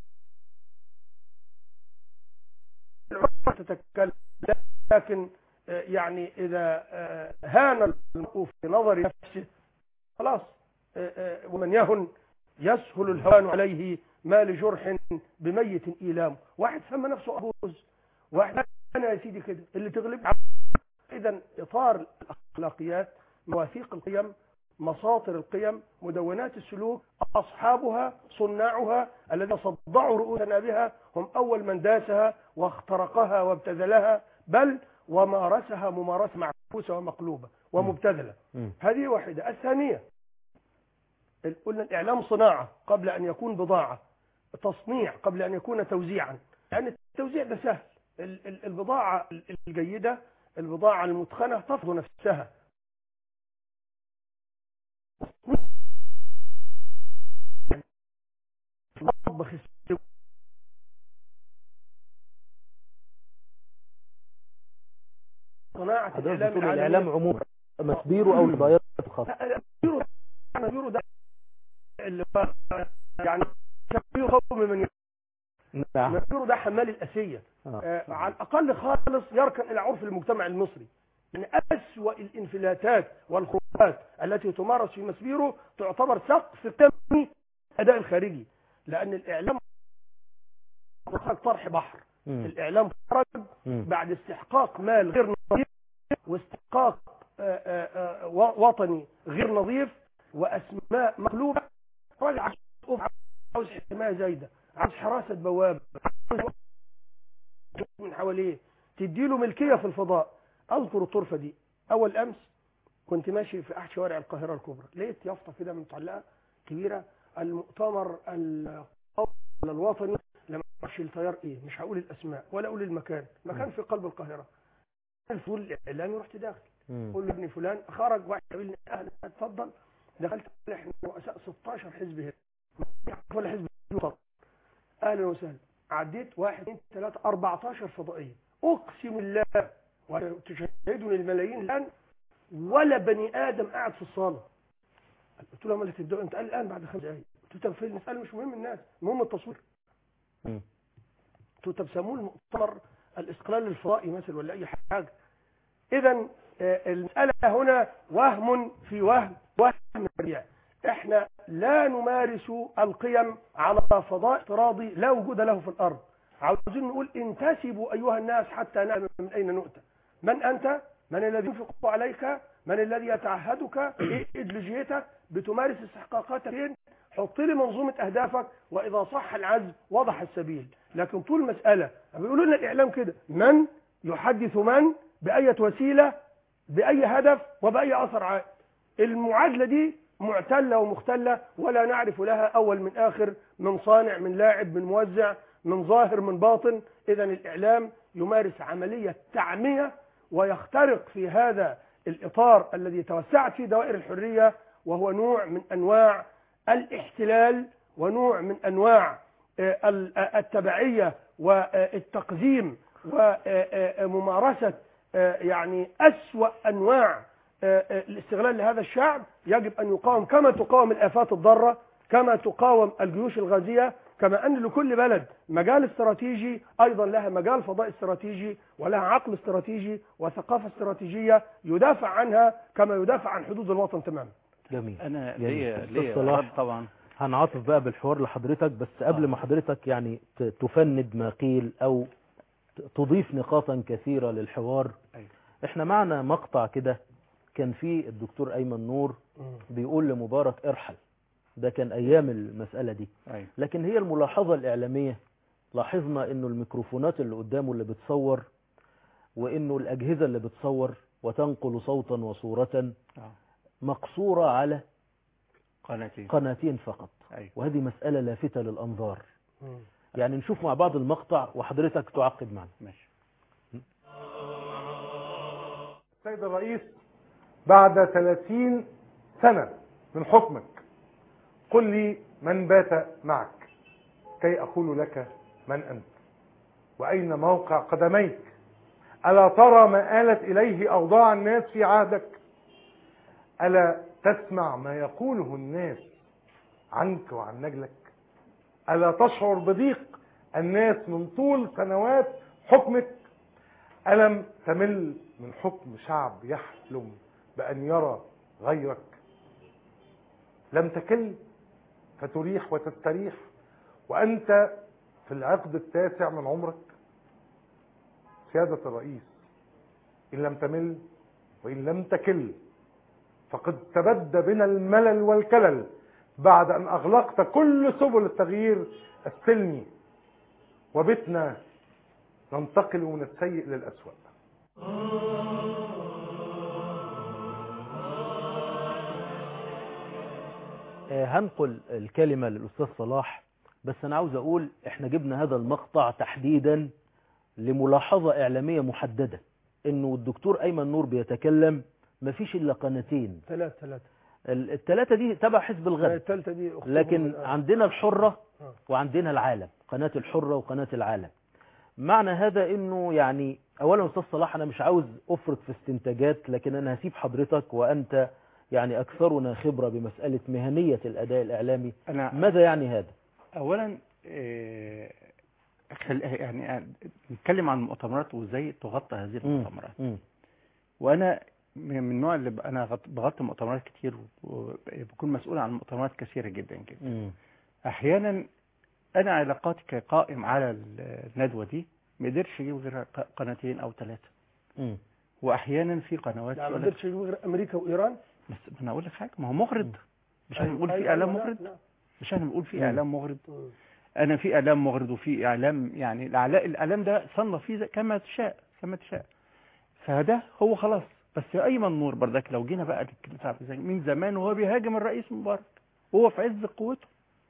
العلماء تتكلم لكن آه، يعني اذا آه، هان المرء في نظر نفسه خلاص آه، آه، ومن يهن يسهل الهوان عليه ما لجرح بميت ايلام واحد سمى نفسه ابوز واحد انا يا سيدي كده اللي تغلب اذا اطار الاخلاقيات مواثيق القيم مصاطر القيم مدونات السلوك اصحابها صناعها الذين صدعوا رؤوسنا بها هم اول من داسها واخترقها وابتذلها بل ومارسها ممارسه معكوسه ومقلوبه ومبتذله مم. هذه واحده الثانيه ال- قلنا الاعلام صناعه قبل ان يكون بضاعه تصنيع قبل ان يكون توزيعا لان التوزيع ده سهل ال- ال- البضاعه ال- الجيده البضاعه المتقنه تفضل نفسها مطبخ السلوك صناعه حضرتك الاعلام بتقول العالمية. الاعلام عموما مسبيره او البياض الخاص لا، لا، بيرو أنا بيرو ده اللي هو يعني بيرو قوم من نعم بيرو ده حمال الاسيه آه. آه على الاقل خالص يركن الى عرف المجتمع المصري من اسوا الانفلاتات والخروجات التي تمارس في مسبيرو تعتبر سقف قمي الاداء الخارجي لان الاعلام خرج طرح بحر مم. الاعلام خرج مم. بعد استحقاق مال غير نظيف واستحقاق آه، آه، آه، و- وطني غير نظيف واسماء مقلوبه راجع عاوز عاوز حمايه زايده عاوز حراسه بوابه عاوز من حواليه تديله ملكيه في الفضاء اذكر الطرفه دي اول امس كنت ماشي في احد شوارع القاهره الكبرى لقيت يافطه كده متعلقه كبيره المؤتمر القومي الوطني لما اعرفش التيار ايه مش هقول الاسماء ولا اقول المكان مكان في قلب القاهره الفول الاعلامي رحت داخل مم. قول له ابن فلان خرج واحد قابلني اهلا اتفضل دخلت احنا رؤساء 16 حزب هنا ولا حزب يوطن اهلا وسهلا عديت واحد اثنين ثلاثة 14 فضائية اقسم الله وتشهدني الملايين الان ولا بني ادم قاعد في الصالة قلت له امال هتبدأ انت قال الان بعد خمس دقايق قلت له طب فين المسألة مش مهم الناس المهم التصوير مم. قلت له طب سموه المؤتمر الاستقلال الفضائي مثلا ولا اي حاجة اذا آه، المسألة هنا وهم في وهم وهم سريع احنا لا نمارس القيم على فضاء افتراضي لا وجود له في الارض عاوزين نقول انتسبوا ايها الناس حتى نعلم من اين نؤتى من انت من الذي ينفق عليك من الذي يتعهدك ايه ايديولوجيتك بتمارس استحقاقاتك فين حط لي منظومه اهدافك واذا صح العزم وضح السبيل لكن طول المساله بيقولوا لنا الاعلام كده من يحدث من باية وسيله باي هدف وباي اثر عائد المعادله دي معتله ومختله ولا نعرف لها اول من اخر من صانع من لاعب من موزع من ظاهر من باطن اذا الاعلام يمارس عمليه تعميه ويخترق في هذا الاطار الذي توسعت فيه دوائر الحريه وهو نوع من انواع الاحتلال ونوع من انواع آه، ال- آه، التبعيه والتقزيم وممارسه يعني اسوا انواع آه، آه، الاستغلال لهذا الشعب يجب ان يقاوم كما تقاوم الافات الضاره كما تقاوم الجيوش الغازيه كما ان لكل بلد مجال استراتيجي ايضا لها مجال فضاء استراتيجي ولها عقل استراتيجي وثقافه استراتيجيه يدافع عنها كما يدافع عن حدود الوطن تماما جميل انا جميل. ليا أستاذ ليا صلاح. رد طبعا هنعاطف بقى بالحوار لحضرتك بس قبل آه. ما حضرتك يعني ت- تفند ما قيل او ت- تضيف نقاطا كثيرة للحوار أيوة. احنا معنا مقطع كده كان فيه الدكتور ايمن نور بيقول لمبارك ارحل ده كان ايام المسألة دي أيوة. لكن هي الملاحظة الاعلامية لاحظنا انه الميكروفونات اللي قدامه اللي بتصور وانه الاجهزة اللي بتصور وتنقل صوتا وصورة آه. مقصورة على قناتين قناتين فقط أيوة. وهذه مسألة لافتة للأنظار مم. يعني نشوف مع بعض المقطع وحضرتك تعقب معنا ماشي السيد الرئيس بعد 30 سنة من حكمك قل لي من بات معك كي أقول لك من أنت وأين موقع قدميك ألا ترى ما آلت إليه أوضاع الناس في عهدك ألا تسمع ما يقوله الناس عنك وعن نجلك ألا تشعر بضيق الناس من طول سنوات حكمك ألم تمل من حكم شعب يحلم بأن يرى غيرك لم تكل فتريح وتستريح وأنت في العقد التاسع من عمرك سيادة الرئيس إن لم تمل وإن لم تكل فقد تبدى بنا الملل والكلل بعد أن أغلقت كل سبل التغيير السلمي وبتنا ننتقل من السيء للأسوأ آه، هنقل الكلمة للأستاذ صلاح بس أنا عاوز أقول إحنا جبنا هذا المقطع تحديدا لملاحظة إعلامية محددة إنه الدكتور أيمن نور بيتكلم مفيش إلا قناتين ثلاث ثلاثة ال- التلاتة دي تبع حزب الغد الثالثة دي أختهم لكن الآن. عندنا الحرة آه. وعندنا العالم قناة الحرة وقناة العالم معنى هذا انه يعني اولا استاذ صلاح انا مش عاوز افرط في استنتاجات لكن انا هسيب حضرتك وانت يعني اكثرنا خبرة بمسألة مهنية الاداء الاعلامي أنا ماذا يعني هذا اولا آه، خل... يعني آه، نتكلم عن المؤتمرات وازاي تغطى هذه مم. المؤتمرات مم. وانا من من النوع اللي ب- انا غط- بغطي مؤتمرات كتير وبكون مسؤول عن مؤتمرات كثيره جدا جدا مم. احيانا انا علاقاتي كقائم على ال- الندوه دي ما قدرش اجيب غير ق- قناتين او ثلاثه مم. واحيانا في قنوات يعني ما يقول لك قدرتش يجيب غير أمريكا وإيران بس ما انا اقول لك حاجه ما هو مغرض مش احنا بنقول في أيوة، اعلام أيوة، مغرض نعم، مش احنا بنقول في مم. اعلام مغرض نعم. انا في اعلام مغرض وفي اعلام يعني الإعلا- الاعلام ده صنف فيه زي- كما تشاء كما تشاء فده هو خلاص بس ايمن نور بردك لو جينا بقى نتكلم زي- من زمان وهو بيهاجم الرئيس مبارك وهو في عز قوته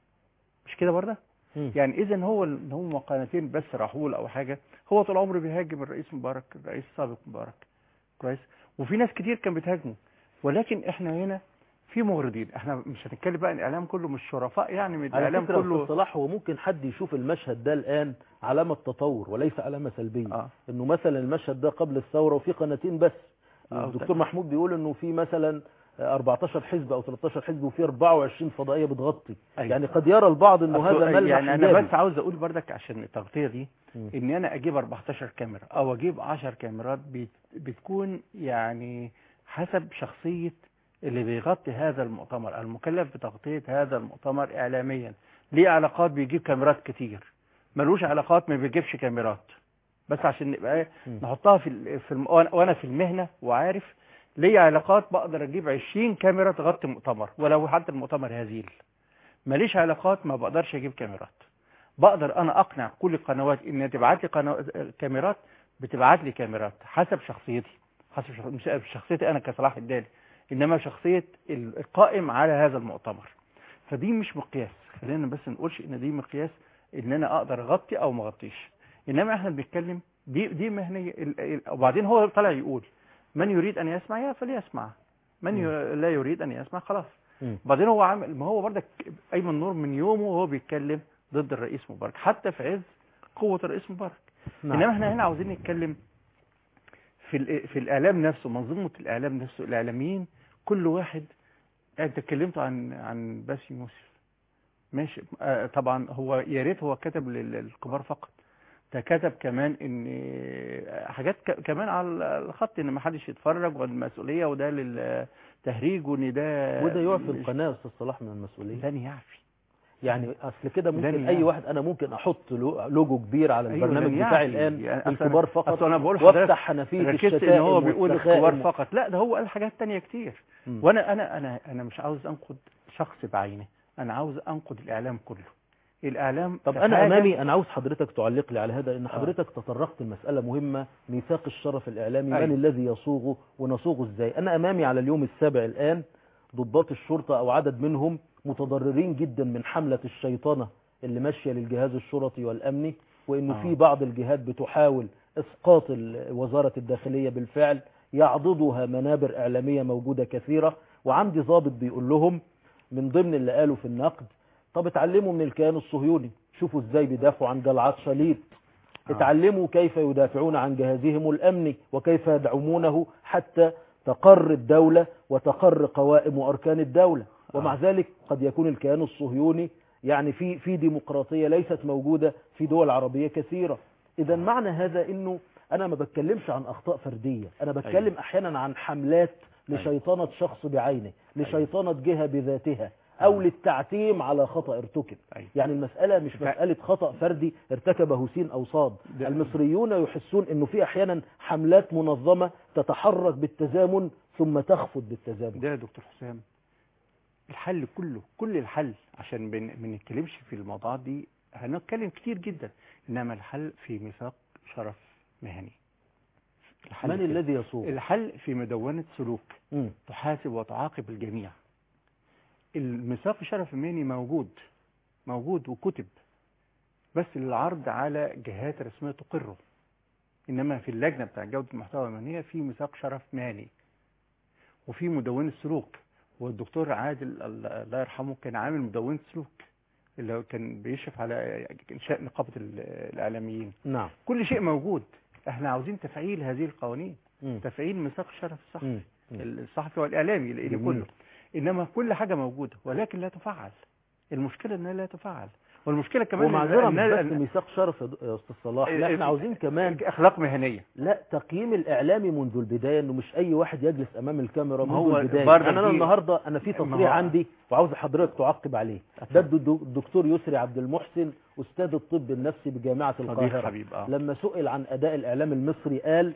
مش كده برده مم. يعني اذا هو ان هم قناتين بس راحوا له او حاجه هو طول عمره بيهاجم الرئيس مبارك الرئيس السابق مبارك كويس وفي ناس كتير كان بتهاجمه ولكن احنا هنا في مغرضين احنا مش هنتكلم بقى ان الاعلام كله مش شرفاء يعني من على الاعلام فكرة كله استاذ صلاح هو ممكن حد يشوف المشهد ده الان علامة تطور وليس علامة سلبية اه انه مثلا المشهد ده قبل الثورة وفي قناتين بس آه، الدكتور محمود بيقول انه في مثلا 14 حزب او 13 حزب وفي 24 فضائية بتغطي أيوة. يعني قد يرى البعض انه أصل- هذا ملمح يعني انا إيجابي. بس عاوز اقول بردك عشان التغطيه دي مم. ان انا اجيب 14 كاميرا او اجيب 10 كاميرات بت- بتكون يعني حسب شخصيه اللي بيغطي هذا المؤتمر المكلف بتغطيه هذا المؤتمر اعلاميا ليه علاقات بيجيب كاميرات كتير ملوش علاقات ما بيجيبش كاميرات بس عشان نبقى إيه، مم. نحطها في ال- في الم... وأنا- وانا في المهنه وعارف ليه علاقات بقدر اجيب 20 كاميرا تغطي مؤتمر ولو حتى المؤتمر هزيل ماليش علاقات ما بقدرش اجيب كاميرات بقدر انا اقنع كل القنوات ان تبعت لي قنو... كاميرات بتبعت لي كاميرات حسب شخصيتي حسب شخ... مش شخصيتي انا كصلاح الدالي انما شخصيه القائم على هذا المؤتمر فدي مش مقياس خلينا بس نقولش ان دي مقياس ان انا اقدر اغطي او ما اغطيش انما احنا بنتكلم دي دي مهنيه ال- ال- وبعدين هو طالع يقول من يريد ان يسمع يا فليسمع من ي... لا يريد ان يسمع خلاص مم. بعدين هو عامل ما هو بردك ايمن نور من يومه وهو بيتكلم ضد الرئيس مبارك حتى في عز قوه الرئيس مبارك نعم. انما احنا هنا عاوزين نتكلم في ال- في الاعلام نفسه منظومه الاعلام نفسه الاعلاميين كل واحد انت اتكلمت عن عن باسم يوسف ماشي آه طبعا هو يا ريت هو كتب لل- للكبار فقط ده كتب كمان ان حاجات ك- كمان على الخط ان ما حدش يتفرج والمسؤوليه وده للتهريج وان ده وده يعفي مش- القناة يا استاذ صلاح من المسؤولية لن يعفي يعني اصل كده ممكن لن اي يعني. واحد انا ممكن احط لو- لوجو كبير على أيوة، البرنامج لن بتاعي يعني. الان يعني أصل الكبار أنا- فقط أصل أنا بقول حضرتك وافتح حنفيه ركزت ان الشتائم هو بيقول والسخائم الكبار و- فقط لا ده هو قال حاجات تانية كتير مم. وانا انا انا انا مش عاوز انقد شخص بعينه انا عاوز انقد الاعلام كله الاعلام طب في انا حاجة- امامي انا عاوز حضرتك تعلق لي على هذا ان حضرتك تطرقت لمساله مهمه ميثاق الشرف الاعلامي من أيوة. الذي يصوغه ونصوغه ازاي انا امامي على اليوم السابع الان ضباط الشرطه او عدد منهم متضررين جدا من حمله الشيطنه اللي ماشيه للجهاز الشرطي والامني وانه آه. في بعض الجهات بتحاول اسقاط ال- وزاره الداخليه بالفعل يعضدها منابر اعلاميه موجوده كثيره وعندي ضابط بيقول لهم من ضمن اللي قالوا في النقد طب اتعلموا من الكيان الصهيوني شوفوا ازاي بيدافعوا عن جلعات شليط آه. اتعلموا كيف يدافعون عن جهازهم الامني وكيف يدعمونه حتى تقر الدولة وتقر قوائم واركان الدولة ومع آه. ذلك قد يكون الكيان الصهيوني يعني في في ديمقراطية ليست موجودة في دول عربية كثيرة اذا معنى هذا انه انا ما بتكلمش عن اخطاء فردية انا بتكلم أيوة. احيانا عن حملات أيوة. لشيطنة شخص بعينه لشيطنة جهة بذاتها او أيوة. للتعتيم على خطأ ارتكب أيوة. يعني المسألة مش ف- مسألة خطأ فردي ارتكبه سين أو صاد ده- المصريون يحسون أنه في أحيانا حملات منظمة تتحرك بالتزامن ثم تخفض بالتزامن ده يا دكتور حسام الحل كله كل الحل عشان بن- ما نتكلمش في الموضوعات دي هنتكلم كتير جدا انما الحل في ميثاق شرف مهني الحل من كده. الذي يصوغ الحل في مدونة سلوك مم. تحاسب وتعاقب الجميع الميثاق الشرف المهني موجود موجود وكتب بس للعرض على جهات رسمية تقره إنما في اللجنة بتاع جودة المحتوى المهنية في ميثاق شرف مهني وفي مدونة سلوك والدكتور عادل ال- الله يرحمه كان عامل مدونة سلوك اللي هو كان بيشرف على إنشاء نقابة ال- الإعلاميين نعم كل شيء موجود احنا عاوزين تفعيل هذه القوانين مم. تفعيل ميثاق الشرف الصحفي مم. مم. الصحفي والاعلامي لان جميل. كله انما كل حاجه موجوده ولكن لا تفعل المشكله انها لا تفعل والمشكله كمان ومعذرة إن- مش إن- بس ميثاق شرف يا د- يا أستاذ صلاح لا احنا عاوزين كمان اخلاق مهنيه لا تقييم الإعلامي منذ البداية إنه مش أي واحد يجلس أمام الكاميرا ما منذ هو البداية برضه يعني أنا دي- النهاردة أنا في ما تصريح هو- عندي وعاوز حضرتك تعقب عليه ده الدو- الدكتور يسري عبد المحسن أستاذ الطب النفسي بجامعة صديق القاهرة حبيب اه لما سئل عن أداء الإعلام المصري قال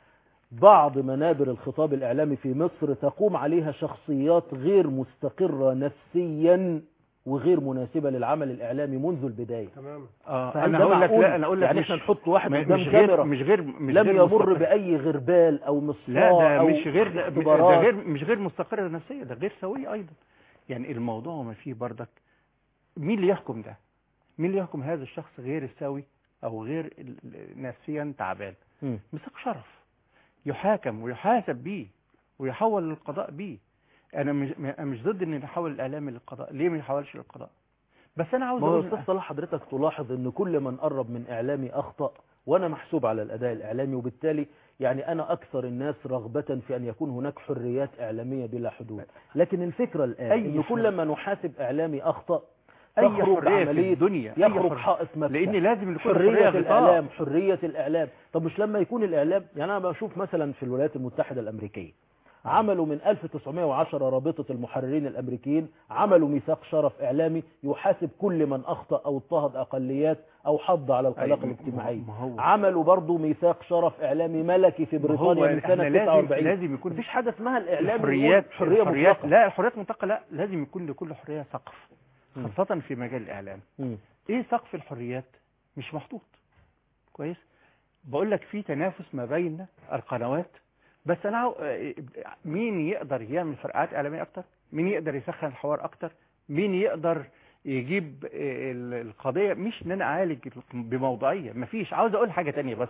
بعض منابر الخطاب الإعلامي في مصر تقوم عليها شخصيات غير مستقرة نفسيا وغير مناسبة للعمل الإعلامي منذ البداية تمام آه فهل انا ده هقول لك معقول؟ لا انا اقول لك يعني مش احنا نحط واحد م- قدام مش غير كاميرا مش غير مش لم غير يمر مستقر. بأي غربال أو مصراع لا ده أو مش غير ده اختبارات. غير مش غير مستقرة نفسيا ده غير سوي ايضا يعني الموضوع ما فيه بردك مين اللي يحكم ده مين اللي يحكم هذا الشخص غير السوي او غير ال- ال- نفسيا تعبان مم. ميثاق شرف يحاكم ويحاسب بيه ويحول للقضاء بيه انا مش أنا مش ضد ان نحول الاعلامي للقضاء ليه ما يحولش للقضاء بس انا عاوز ما هو اقول استاذ صلاح حضرتك تلاحظ ان كل من قرب من اعلامي اخطا وانا محسوب على الاداء الاعلامي وبالتالي يعني انا اكثر الناس رغبه في ان يكون هناك حريات اعلاميه بلا حدود لكن الفكره الان أي ان حر- كل ما نحاسب اعلامي اخطا اي تخرج حريه في عمليه الدنيا أي يخرج حرية. حائط مكسب لان لازم يكون حرية حريه غطاء الإعلام حرية الإعلام طب مش لما يكون الإعلام يعني أنا بشوف مثلا في الولايات المتحدة الأمريكية عملوا من 1910 رابطة المحررين الأمريكيين عملوا ميثاق شرف إعلامي يحاسب كل من أخطأ أو اضطهد أقليات أو حض على القلاقة أي، الاجتماعية ما هو عملوا برضو ميثاق شرف إعلامي ملكي في ما هو بريطانيا من إحنا سنة لازم 49 لازم يكون مفيش حاجة اسمها الإعلام الحريات يقول حرية الحريات مطلقة لا الحريات المطلقه لا لازم يكون لكل حريه سقف مم. خاصه في مجال الاعلام مم. ايه سقف الحريات مش محطوط كويس بقول لك في تنافس ما بين القنوات بس انا عاو- آه، مين يقدر يعمل فرقعات اعلاميه اكتر مين يقدر يسخن الحوار اكتر مين يقدر يجيب آه، ال- القضيه مش ان انا اعالج بموضوعيه مفيش عاوز اقول حاجه تانية بس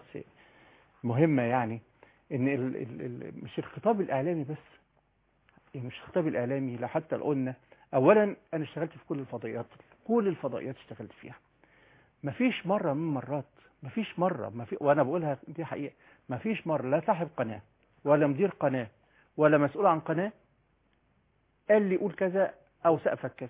مهمه يعني ان ال ال ال مش الخطاب الاعلامي بس يعني مش الخطاب الاعلامي لا حتى قلنا اولا انا اشتغلت في كل الفضائيات كل الفضائيات اشتغلت فيها مفيش مرة من مرات مفيش مرة ما في وانا بقولها دي حقيقة مفيش مرة لا صاحب قناة ولا مدير قناة ولا مسؤول عن قناة قال لي قول كذا او سقفك كذا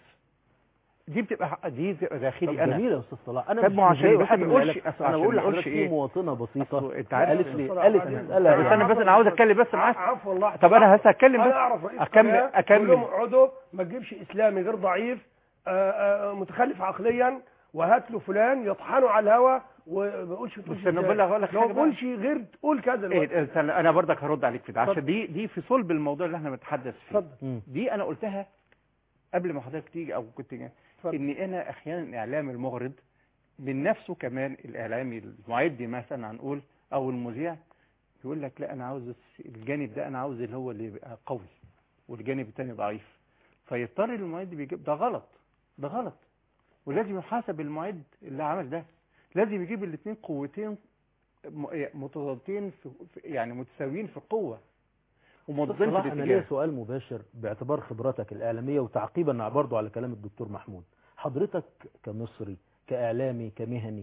دي بتبقى حق- دي بتبقى طب داخلي انا جميل يا استاذ صلاح انا طب مش ما هو مش عشان جاي بس واحد ما من نقولش- العيلة. أصل انا عشان بقول ما نقولش لحضرتك في إيه. مواطنة بسيطة أصل أنت عارف قالت لي الصلاح قالت بعدين. مسألة بس انا بس انا عاوز اتكلم بس معاك عفوا والله طب انا هسه هتكلم انا بس اعرف رئيس أكمل- قناة أكمل. يقول لهم اقعدوا ما تجيبش اسلامي غير ضعيف آه، آه، متخلف عقليا وهات له فلان يطحنه على الهوا وما بقولش تقولش بس أنا إزاي. بقول لك- أقول لك لو حاجة ما بقى. بقولش غير تقول كذا دلوقتي. إيه استنى، انا برضك هرد عليك في ده عشان اتفضل. دي دي في صلب الموضوع اللي احنا بنتحدث فيه اتفضل مم. دي انا قلتها قبل ما حضرتك تيجي او كنت جاي اتفضل. ان انا احيانا الاعلام المغرض من نفسه كمان الاعلامي المعد مثلا هنقول او المذيع يقول لك لا انا عاوز الجانب ده انا عاوز اللي هو اللي يبقى قوي والجانب التاني ضعيف فيضطر المعد بيجيب ده غلط ده غلط ولازم يحاسب المعد اللي عمل ده لازم يجيب الاثنين قوتين م- متضادتين في في- يعني متساويين في القوه ومضادين صلاح في انا ليا الاتجاه سؤال مباشر باعتبار خبرتك الاعلاميه وتعقيبا برضو على كلام الدكتور محمود حضرتك كمصري كاعلامي كمهني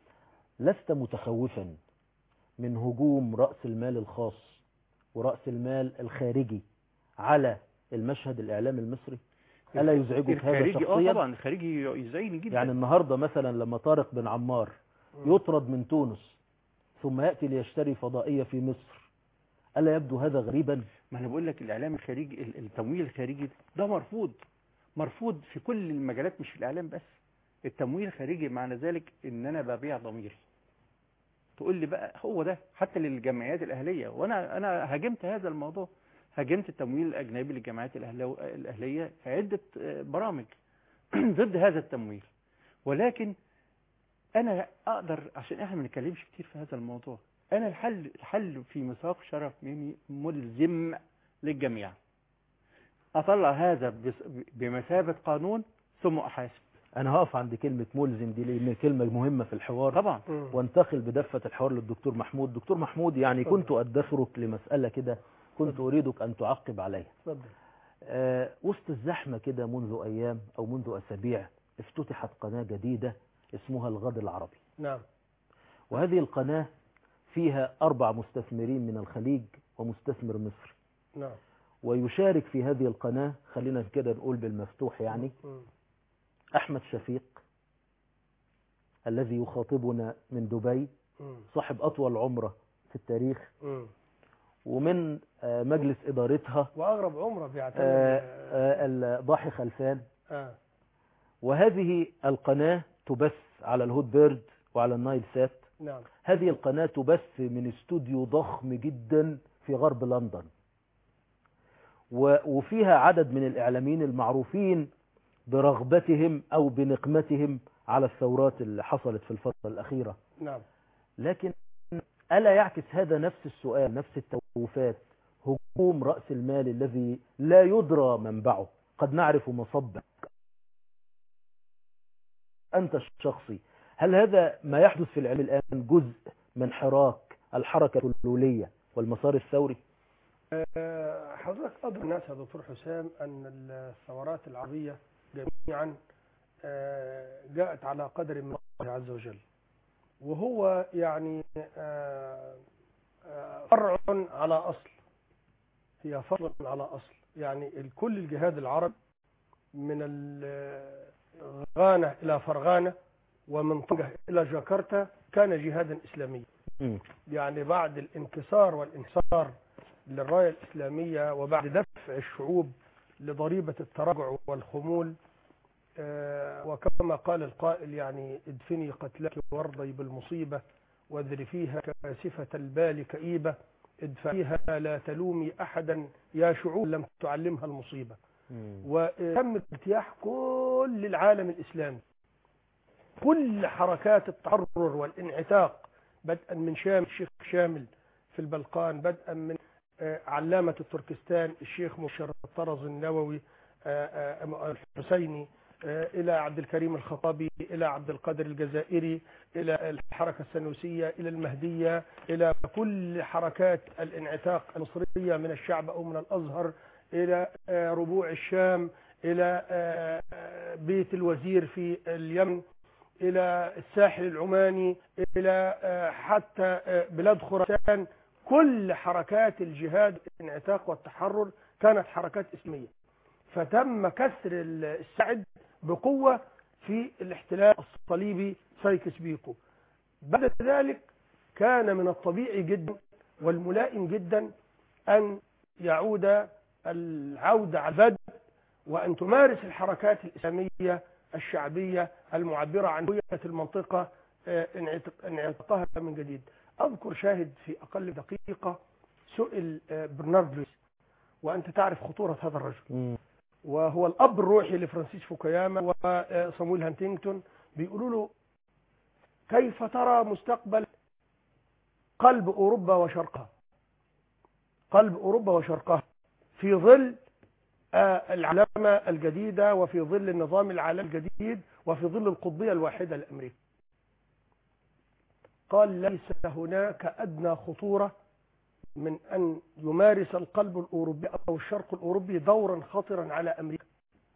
لست متخوفا من هجوم راس المال الخاص وراس المال الخارجي على المشهد الاعلامي المصري الا يزعجك هذا الخارجي اه شخصيا طبعا الخارجي يزعجني جدا يعني النهارده مثلا لما طارق بن عمار يطرد من تونس ثم ياتي ليشتري فضائيه في مصر الا يبدو هذا غريبا ما انا بقول لك الاعلام الخارجي ال- التمويل الخارجي ده مرفوض مرفوض في كل المجالات مش في الاعلام بس التمويل الخارجي معنى ذلك ان انا ببيع ضميري تقول لي بقى هو ده حتى للجمعيات الاهليه وانا انا هاجمت هذا الموضوع هاجمت التمويل الاجنبي للجمعيات الأهلو- الاهليه في عده آه، برامج ضد هذا التمويل ولكن انا اقدر عشان احنا ما نتكلمش كتير في هذا الموضوع انا الحل الحل في ميثاق شرف ميمي ملزم للجميع اطلع هذا بس- بمثابه قانون ثم احاسب انا هقف عند كلمه ملزم دي لان كلمه مهمه في الحوار طبعا مم. وانتقل بدفه الحوار للدكتور محمود دكتور محمود يعني اتفضل. كنت ادخرك لمساله كده كنت اريدك ان تعقب عليها اتفضل آه، وسط الزحمه كده منذ ايام او منذ اسابيع افتتحت قناه جديده اسمها الغد العربي نعم وهذه القناه فيها اربع مستثمرين من الخليج ومستثمر مصري نعم ويشارك في هذه القناه خلينا كده نقول بالمفتوح يعني مم. احمد شفيق الذي يخاطبنا من دبي مم. صاحب أطول عمرة في التاريخ مم. ومن آه، مجلس إدارتها واغرب عمره بيعتمد آه، آه، الضاحي خلفان آه. وهذه القناة تبث على الهود بيرد وعلى النايل سات نعم هذه القناة تبث من استوديو ضخم جدا في غرب لندن و- وفيها عدد من الإعلاميين المعروفين برغبتهم أو بنقمتهم على الثورات اللي حصلت في الفترة الأخيرة نعم لكن ألا يعكس هذا نفس السؤال نفس التوفات هجوم رأس المال الذي لا يدرى منبعه قد نعرف مصبه أنت الشخصي هل هذا ما يحدث في العلم الآن جزء من حراك الحركة الفلولية والمسار الثوري آه، حضرتك أدرى الناس يا دكتور حسام أن الثورات العربية جميعا آه، جاءت على قدر من الله عز وجل وهو يعني آه، آه، فرع على أصل هي فرع على أصل يعني الكل الجهاد العربي من ال- غانا إلى فرغانة ومن طنجة إلى جاكرتا كان جهادا إسلاميا يعني بعد الانكسار والانحسار للراية الإسلامية وبعد دفع الشعوب لضريبة التراجع والخمول آه، وكما قال القائل يعني ادفني قتلك وارضي بالمصيبة واذرفيها كاسفة البال كئيبة ادفعيها لا تلومي أحدا يا شعوب لم تعلمها المصيبة وتم اجتياح كل العالم الإسلامي كل حركات التحرر والانعتاق بدءا من شام الشيخ شامل في البلقان بدءا من آه، علامة التركستان الشيخ مبشر الطرز النووي آه، آه، الحسيني آه، إلى عبد الكريم الخطابي إلى عبد القادر الجزائري إلى الحركة السنوسية إلى المهدية إلى كل حركات الانعتاق المصرية من الشعب أو من الأزهر إلى آه، ربوع الشام إلى آه، آه، بيت الوزير في اليمن إلى الساحل العماني إلى آه، حتى آه، بلاد خراسان كل حركات الجهاد الانعتاق والتحرر كانت حركات اسمية فتم كسر ال- السعد بقوة في الاحتلال الصليبي سايكس بيكو بعد ذلك كان من الطبيعي جدا والملائم جدا أن يعود العودة على البدء وأن تمارس الحركات الإسلامية الشعبية المعبرة عن هوية المنطقة آه، انعتق- انعتاقها من جديد أذكر شاهد في أقل دقيقة سئل آه، برنارد لويس وأنت تعرف خطورة هذا الرجل مم. وهو الأب الروحي لفرانسيس فوكوياما وصامويل هانتينغتون بيقولوا له كيف ترى مستقبل قلب أوروبا وشرقها قلب أوروبا وشرقها في ظل آه، العلامة الجديدة وفي ظل النظام العالمي الجديد وفي ظل القطبية الواحدة لأمريكا قال ليس هناك أدنى خطورة من أن يمارس القلب الأوروبي أو الشرق الأوروبي دورا خطرا على أمريكا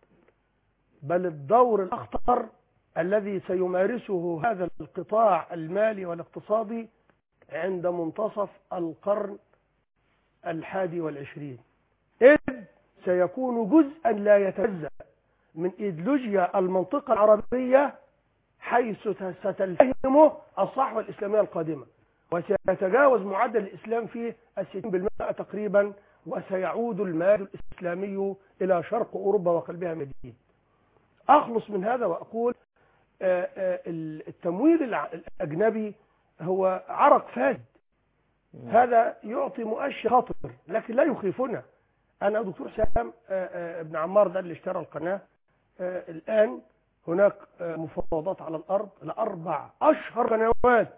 بل الدور الأخطر الذي سيمارسه هذا القطاع المالي والاقتصادي عند منتصف القرن الحادي والعشرين إذ سيكون جزءا لا يتجزأ من إيديولوجيا المنطقة العربية حيث ستلتهمه الصحوة الإسلامية القادمة وسيتجاوز معدل الإسلام فيه الستين بالمئة تقريبا وسيعود المال الإسلامي إلى شرق أوروبا وقلبها من جديد أخلص من هذا وأقول آه، آه، التمويل الع- الأجنبي هو عرق فاسد هذا يعطي مؤشر خطر لكن لا يخيفنا أنا دكتور سام آه، آه، ابن عمار ده اللي اشترى القناة آه، الآن هناك آه، مفاوضات على الأرض لأربع أشهر قنوات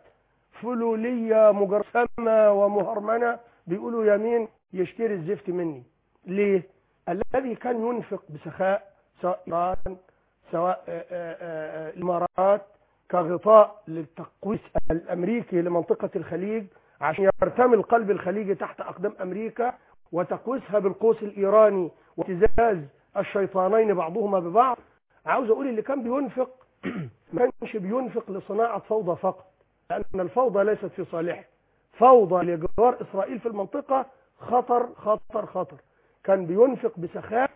فلولية مجرسمة ومهرمنة بيقولوا يمين يشتري الزفت مني ليه؟ الذي كان ينفق بسخاء سواء إيران سواء آه، آه، آه، الإمارات كغطاء للتقويس الأمريكي لمنطقة الخليج عشان يرتمي القلب الخليجي تحت أقدام أمريكا وتقويسها بالقوس الإيراني وابتزاز الشيطانين بعضهما ببعض عاوز أقول اللي كان بينفق ما كانش بينفق لصناعة فوضى فقط لأن الفوضى ليست في صالحه فوضى لجوار إسرائيل في المنطقة خطر خطر خطر كان بينفق بسخاء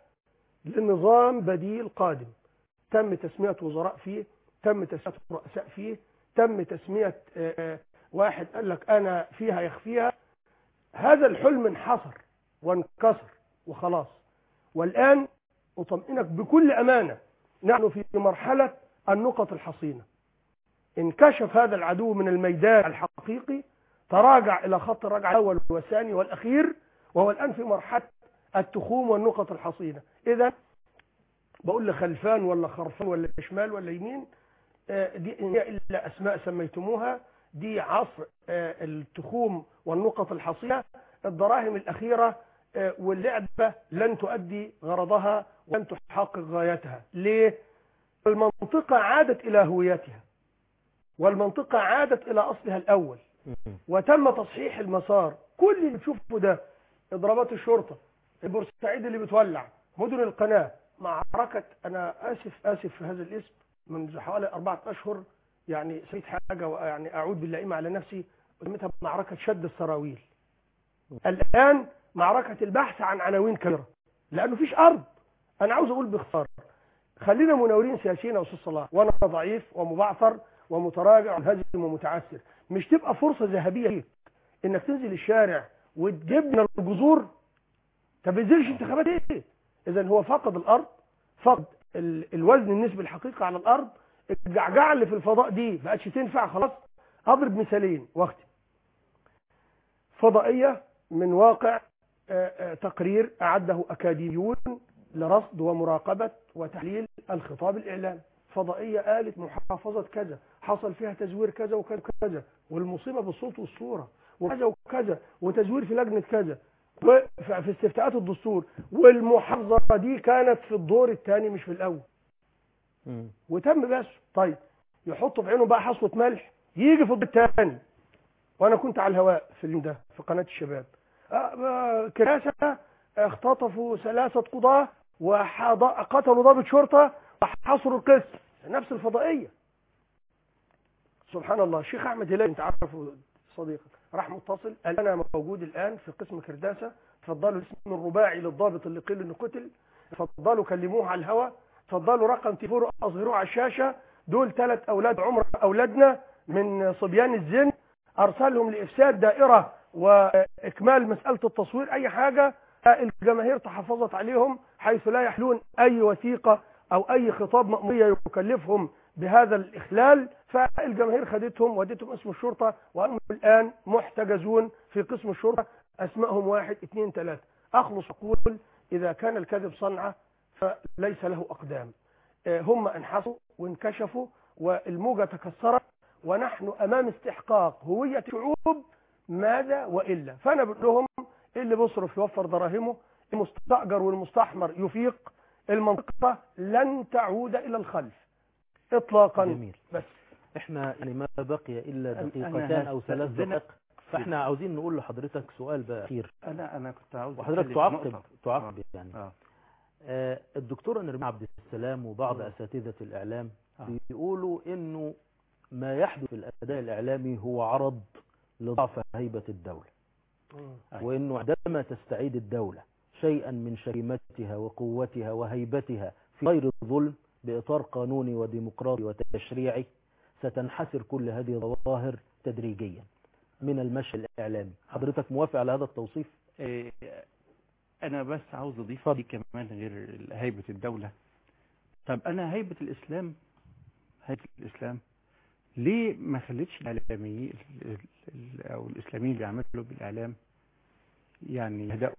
لنظام بديل قادم تم تسمية وزراء فيه تم تسمية رؤساء فيه تم تسمية آه، آه، واحد قال لك أنا فيها يخفيها هذا الحلم انحصر وانكسر وخلاص والآن أطمئنك بكل أمانة نحن في مرحلة النقط الحصينة انكشف هذا العدو من الميدان الحقيقي تراجع إلى خط الرجعة الأول والثاني والأخير وهو الآن في مرحلة التخوم والنقط الحصينة إذا بقول لخلفان ولا خرفان ولا شمال ولا يمين آه، دي هي إلا أسماء سميتموها دي عصر آه، التخوم والنقط الحصينة الدراهم الأخيرة آه، واللعبة لن تؤدي غرضها ولن تحقق غايتها ليه؟ المنطقة عادت إلى هويتها والمنطقة عادت إلى أصلها الأول وتم تصحيح المسار كل اللي بتشوفه ده إضرابات الشرطة البورسعيد اللي بتولع مدن القناة معركة أنا آسف آسف في هذا الاسم منذ حوالي أربعة أشهر يعني سميت حاجة ويعني أعود باللئيمة على نفسي سميتها معركة شد السراويل الآن معركة البحث عن عناوين كبيرة لأنه فيش أرض أنا عاوز أقول باختصار خلينا مناورين سياسيين يا أستاذ صلاح وأنا ضعيف ومبعثر ومتراجع وهزم ومتعسر مش تبقى فرصة ذهبية ليك إنك تنزل الشارع وتجيب من الجذور طب ينزلش انتخابات ايه اذا هو فقد الارض فقد ال- الوزن النسبي الحقيقي على الارض الجعجعه اللي في الفضاء دي بقتش تنفع خلاص اضرب مثالين واختي فضائيه من واقع آه، آه، تقرير اعده اكاديميون لرصد ومراقبه وتحليل الخطاب الاعلامي فضائيه قالت محافظه كذا حصل فيها تزوير كذا وكذا وكذا والمصيبه بالصوت والصوره وكذا وكذا وتزوير في لجنه كذا وفي في استفتاءات الدستور والمحافظه دي كانت في الدور الثاني مش في الاول وتم بس طيب يحطوا في عينه بقى حصوه ملح يجي في الدور الثاني وانا كنت على الهواء في اليوم ده في قناه الشباب آه، آه، كراسه اختطفوا ثلاثه قضاه وقتلوا ضابط شرطه وحصروا القسم نفس الفضائيه سبحان الله الشيخ احمد هلال انت عارفه صديقك راح متصل قال انا موجود الان في قسم كرداسه تفضلوا الاسم الرباعي للضابط اللي قيل انه قتل تفضلوا كلموه على الهواء تفضلوا رقم تليفونه اظهروه على الشاشه دول ثلاث اولاد عمر اولادنا من صبيان الزن ارسلهم لافساد دائره واكمال مساله التصوير اي حاجه الجماهير تحفظت عليهم حيث لا يحلون اي وثيقه او اي خطاب مأمورية يكلفهم بهذا الاخلال فالجماهير خدتهم ودتهم اسم الشرطة وهم الان محتجزون في قسم الشرطة اسمائهم واحد اثنين ثلاثة اخلص اقول اذا كان الكذب صنعة فليس له اقدام آه، هم انحصوا وانكشفوا والموجة تكسرت ونحن امام استحقاق هوية شعوب ماذا والا فانا بقول لهم اللي بيصرف يوفر دراهمه المستأجر والمستحمر يفيق المنطقة لن تعود الى الخلف اطلاقا جميل بس احنا يعني ما بقي الا أنا- دقيقتان او ثلاث هستأذنك دقائق فاحنا عاوزين نقول لحضرتك سؤال بقى اخير انا انا كنت عاوز وحضرتك أتكلم في تعقب نقطة. تعقب يعني اه آه، الدكتور نرمين عبد السلام وبعض اساتذه الاعلام آه. بيقولوا انه ما يحدث في الاداء الاعلامي هو عرض لضعف هيبه الدوله أيوة. وانه عندما تستعيد الدوله شيئا من شيمتها وقوتها وهيبتها في غير الظلم باطار قانوني وديمقراطي وتشريعي ستنحسر كل هذه الظواهر تدريجيا من المشي الاعلامي حضرتك موافق على هذا التوصيف إيه، انا بس عاوز اضيف دي كمان غير هيبة الدولة طب انا هيبة الاسلام هيبة الاسلام ليه ما خليتش الاعلاميين ال- ال- ال- او الاسلاميين اللي يعملوا بالاعلام يعني يهدأوا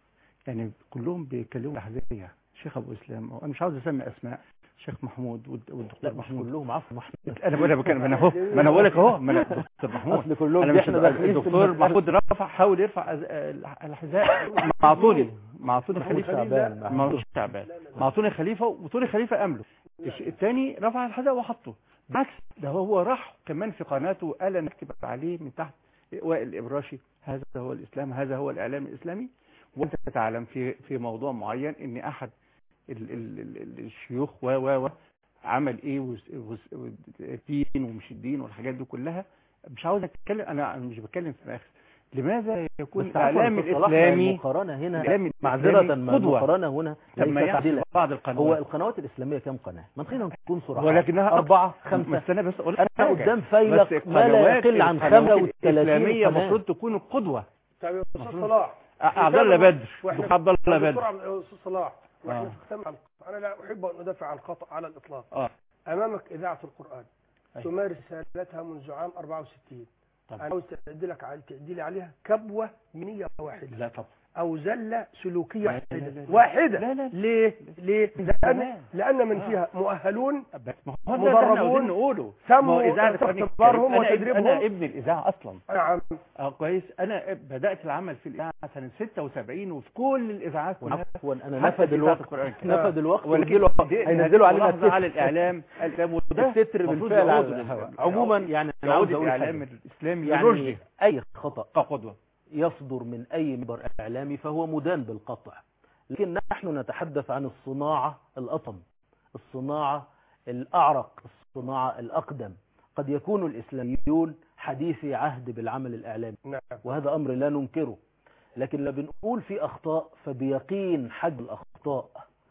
يعني كلهم بيتكلموا الاحذيه شيخ ابو اسلام انا مش عاوز اسمي اسماء شيخ محمود والد- لا والدكتور مش محمود كلهم عفوا محمود انا بقول لك انا اهو ما انا بقول لك اهو ما انا دكتور محمود اصل كلهم انا مش احنا داخلين في الدكتور المسألة. محمود رفع حاول يرفع أز- الحذاء مع طولي مع طولي محمود خليفه شعبان. ما هوش شعبان مع طولي خليفه وطولي خليفه امله الش- الثاني رفع الحذاء وحطه بالعكس ده هو راح كمان في قناته قال انا اكتب عليه من تحت وائل الابراشي هذا هو الاسلام هذا هو الاعلام الاسلامي وانت تعلم في في موضوع معين ان احد ال ال ال الشيوخ و و و عمل ايه وس- وس- والدين ومش الدين والحاجات دي كلها مش عاوز اتكلم انا أنا مش بتكلم في الاخر لماذا يكون بس عفواً الاعلام في صلاح الاسلامي المقارنة هنا الإعلام معذرة الإسلامي ما قدوة. المقارنة هنا طب ما ليست يحصل تعديلا بعض هو القنوات القنوات الإسلامية كم قناة؟ ما خلينا نكون صراحة ولكنها أربعة أكتر. خمسة بس انا بس اقول أنا حاجة. قدام فيلق بس ما لا القنوات- يقل عن القنوات 35 الاسلاميه قناة. المفروض تكون القدوه طيب يا استاذ صلاح عبد الله بدر واحنا دكتور عبد الله دكتور بدر عبد- يا استاذ صلاح واحنا آه. في ختام الحلقه انا لا احب ان ادافع عن الخطا على الاطلاق اه امامك اذاعه القران أيوة. تمارس رسالتها منذ عام 64 طبعا. انا عاوز تعدي لك على تعدي لي عليها كبوه منيه واحده لا طبعا او زله سلوكيه لا، واحده لا، لا، لا. واحده لا، لا. ليه ليه لان تمام. لان من آه. فيها مؤهلون بس ما هو ده اللي احنا مدربون عاوزين نقوله تموا ما هو إذاعة تحت القرآن اختبارهم الكريم. أنا اب- وتدريبهم. انا ابن الاذاعه اصلا نعم اه كويس انا بدات العمل في الاذاعه سنه 76 وفي كل الاذاعات كلها عفوا أنا حتى نفد في الوقت إذاعة القرآن الكريم. نفد الوقت ولكن وينزلوا دي- هينزلوا هذه علينا ملاحظة على التتر. الاعلام الإعلام وده التتر المفروض بالفعل يعود على لل- الهواء يعود- عموما يعني أنا يعود عاوز أقول الاعلام حاجة. الاسلامي يعني الرشدي أي خطأ كقدوه يصدر من أي منبر إعلامي فهو مدان بالقطع لكن نحن نتحدث عن الصناعة الأطم الصناعة الأعرق الصناعة الأقدم قد يكون الإسلاميون حديثي عهد بالعمل الإعلامي نعم وهذا أمر لا ننكره لكن لا بنقول في أخطاء فبيقين حجم الأخطاء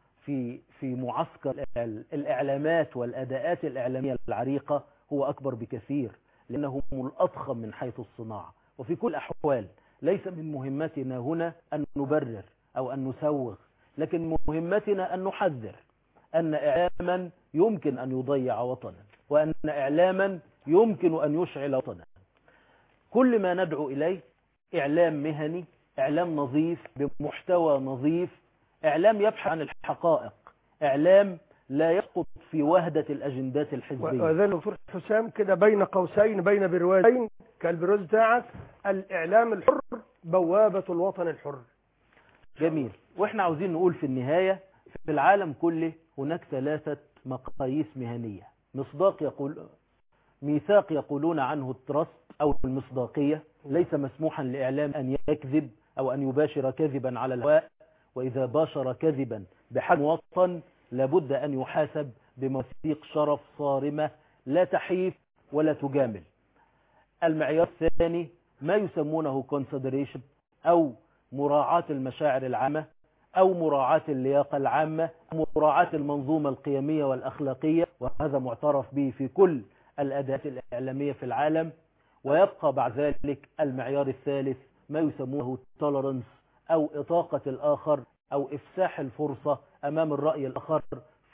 في في معسكر الإعل- الإعلامات والأداءات الإعلامية العريقة هو أكبر بكثير لأنه هم الأضخم من حيث الصناعة وفي كل الأحوال ليس من مهمتنا هنا أن نبرر أو أن نسوغ لكن مهمتنا أن نحذر أن إعلاما يمكن أن يضيع وطنا وأن إعلاما يمكن أن يشعل وطنا كل ما ندعو إليه إعلام مهني إعلام نظيف بمحتوى نظيف إعلام يبحث عن الحقائق إعلام لا يسقط في وهدة الأجندات الحزبية وذلك دكتور حسام كده بين قوسين بين بروازين كالبروز بتاعك الاعلام الحر بوابه الوطن الحر جميل واحنا عاوزين نقول في النهاية في العالم كله هناك ثلاثة مقاييس مهنية مصداق يقول ميثاق يقولون عنه الترست أو المصداقية ليس مسموحا لإعلام أن يكذب أو أن يباشر كذبا على الهواء وإذا باشر كذبا بحجم وطن لابد أن يحاسب بمواثيق شرف صارمة لا تحيف ولا تجامل المعيار الثاني ما يسمونه consideration أو مراعاة المشاعر العامة أو مراعاة اللياقة العامة أو مراعاة المنظومة القيمية والأخلاقية وهذا معترف به في كل الأداءات الإعلامية في العالم ويبقى بعد ذلك المعيار الثالث ما يسمونه tolerance أو إطاقة الآخر أو إفساح الفرصة أمام الرأي الآخر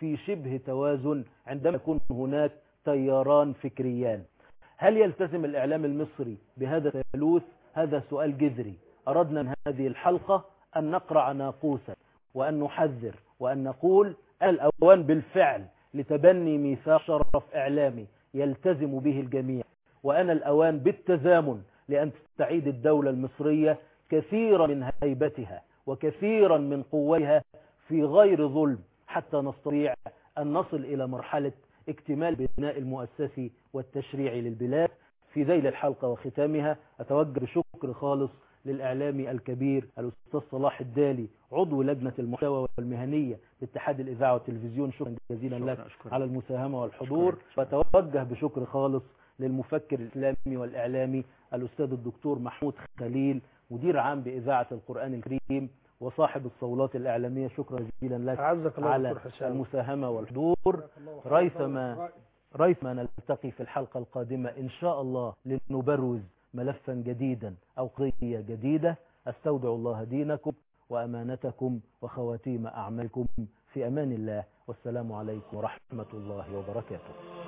في شبه توازن عندما يكون هناك تياران فكريان هل يلتزم الإعلام المصري بهذا الثالوث هذا سؤال جذري أردنا من هذه الحلقة أن نقرع ناقوسا وأن نحذر وأن نقول الأوان بالفعل لتبني ميثاق شرف إعلامي يلتزم به الجميع وأن الأوان بالتزامن لأن تستعيد الدولة المصرية كثيرا من هيبتها وكثيرا من قوتها في غير ظلم حتى نستطيع أن نصل إلى مرحلة اكتمال بناء المؤسسي والتشريعي للبلاد في ذيل الحلقة وختامها أتوجه بشكر خالص للإعلامي الكبير الأستاذ صلاح الدالي عضو لجنة المحتوى والمهنية باتحاد الإذاعة والتلفزيون شكرا جزيلا لك شكرا. على المساهمة والحضور شكرا. وأتوجه بشكر خالص للمفكر الإسلامي والإعلامي الأستاذ الدكتور محمود خليل مدير عام بإذاعة القرآن الكريم وصاحب الصولات الإعلامية شكرا جزيلا لك أعزك الله على دكتور حسام المساهمة والحضور ريثما ريثما نلتقي في الحلقة القادمة إن شاء الله لنبرز ملفا جديدا أو قضية جديدة أستودع الله دينكم وأمانتكم وخواتيم أعمالكم في أمان الله والسلام عليكم ورحمة الله وبركاته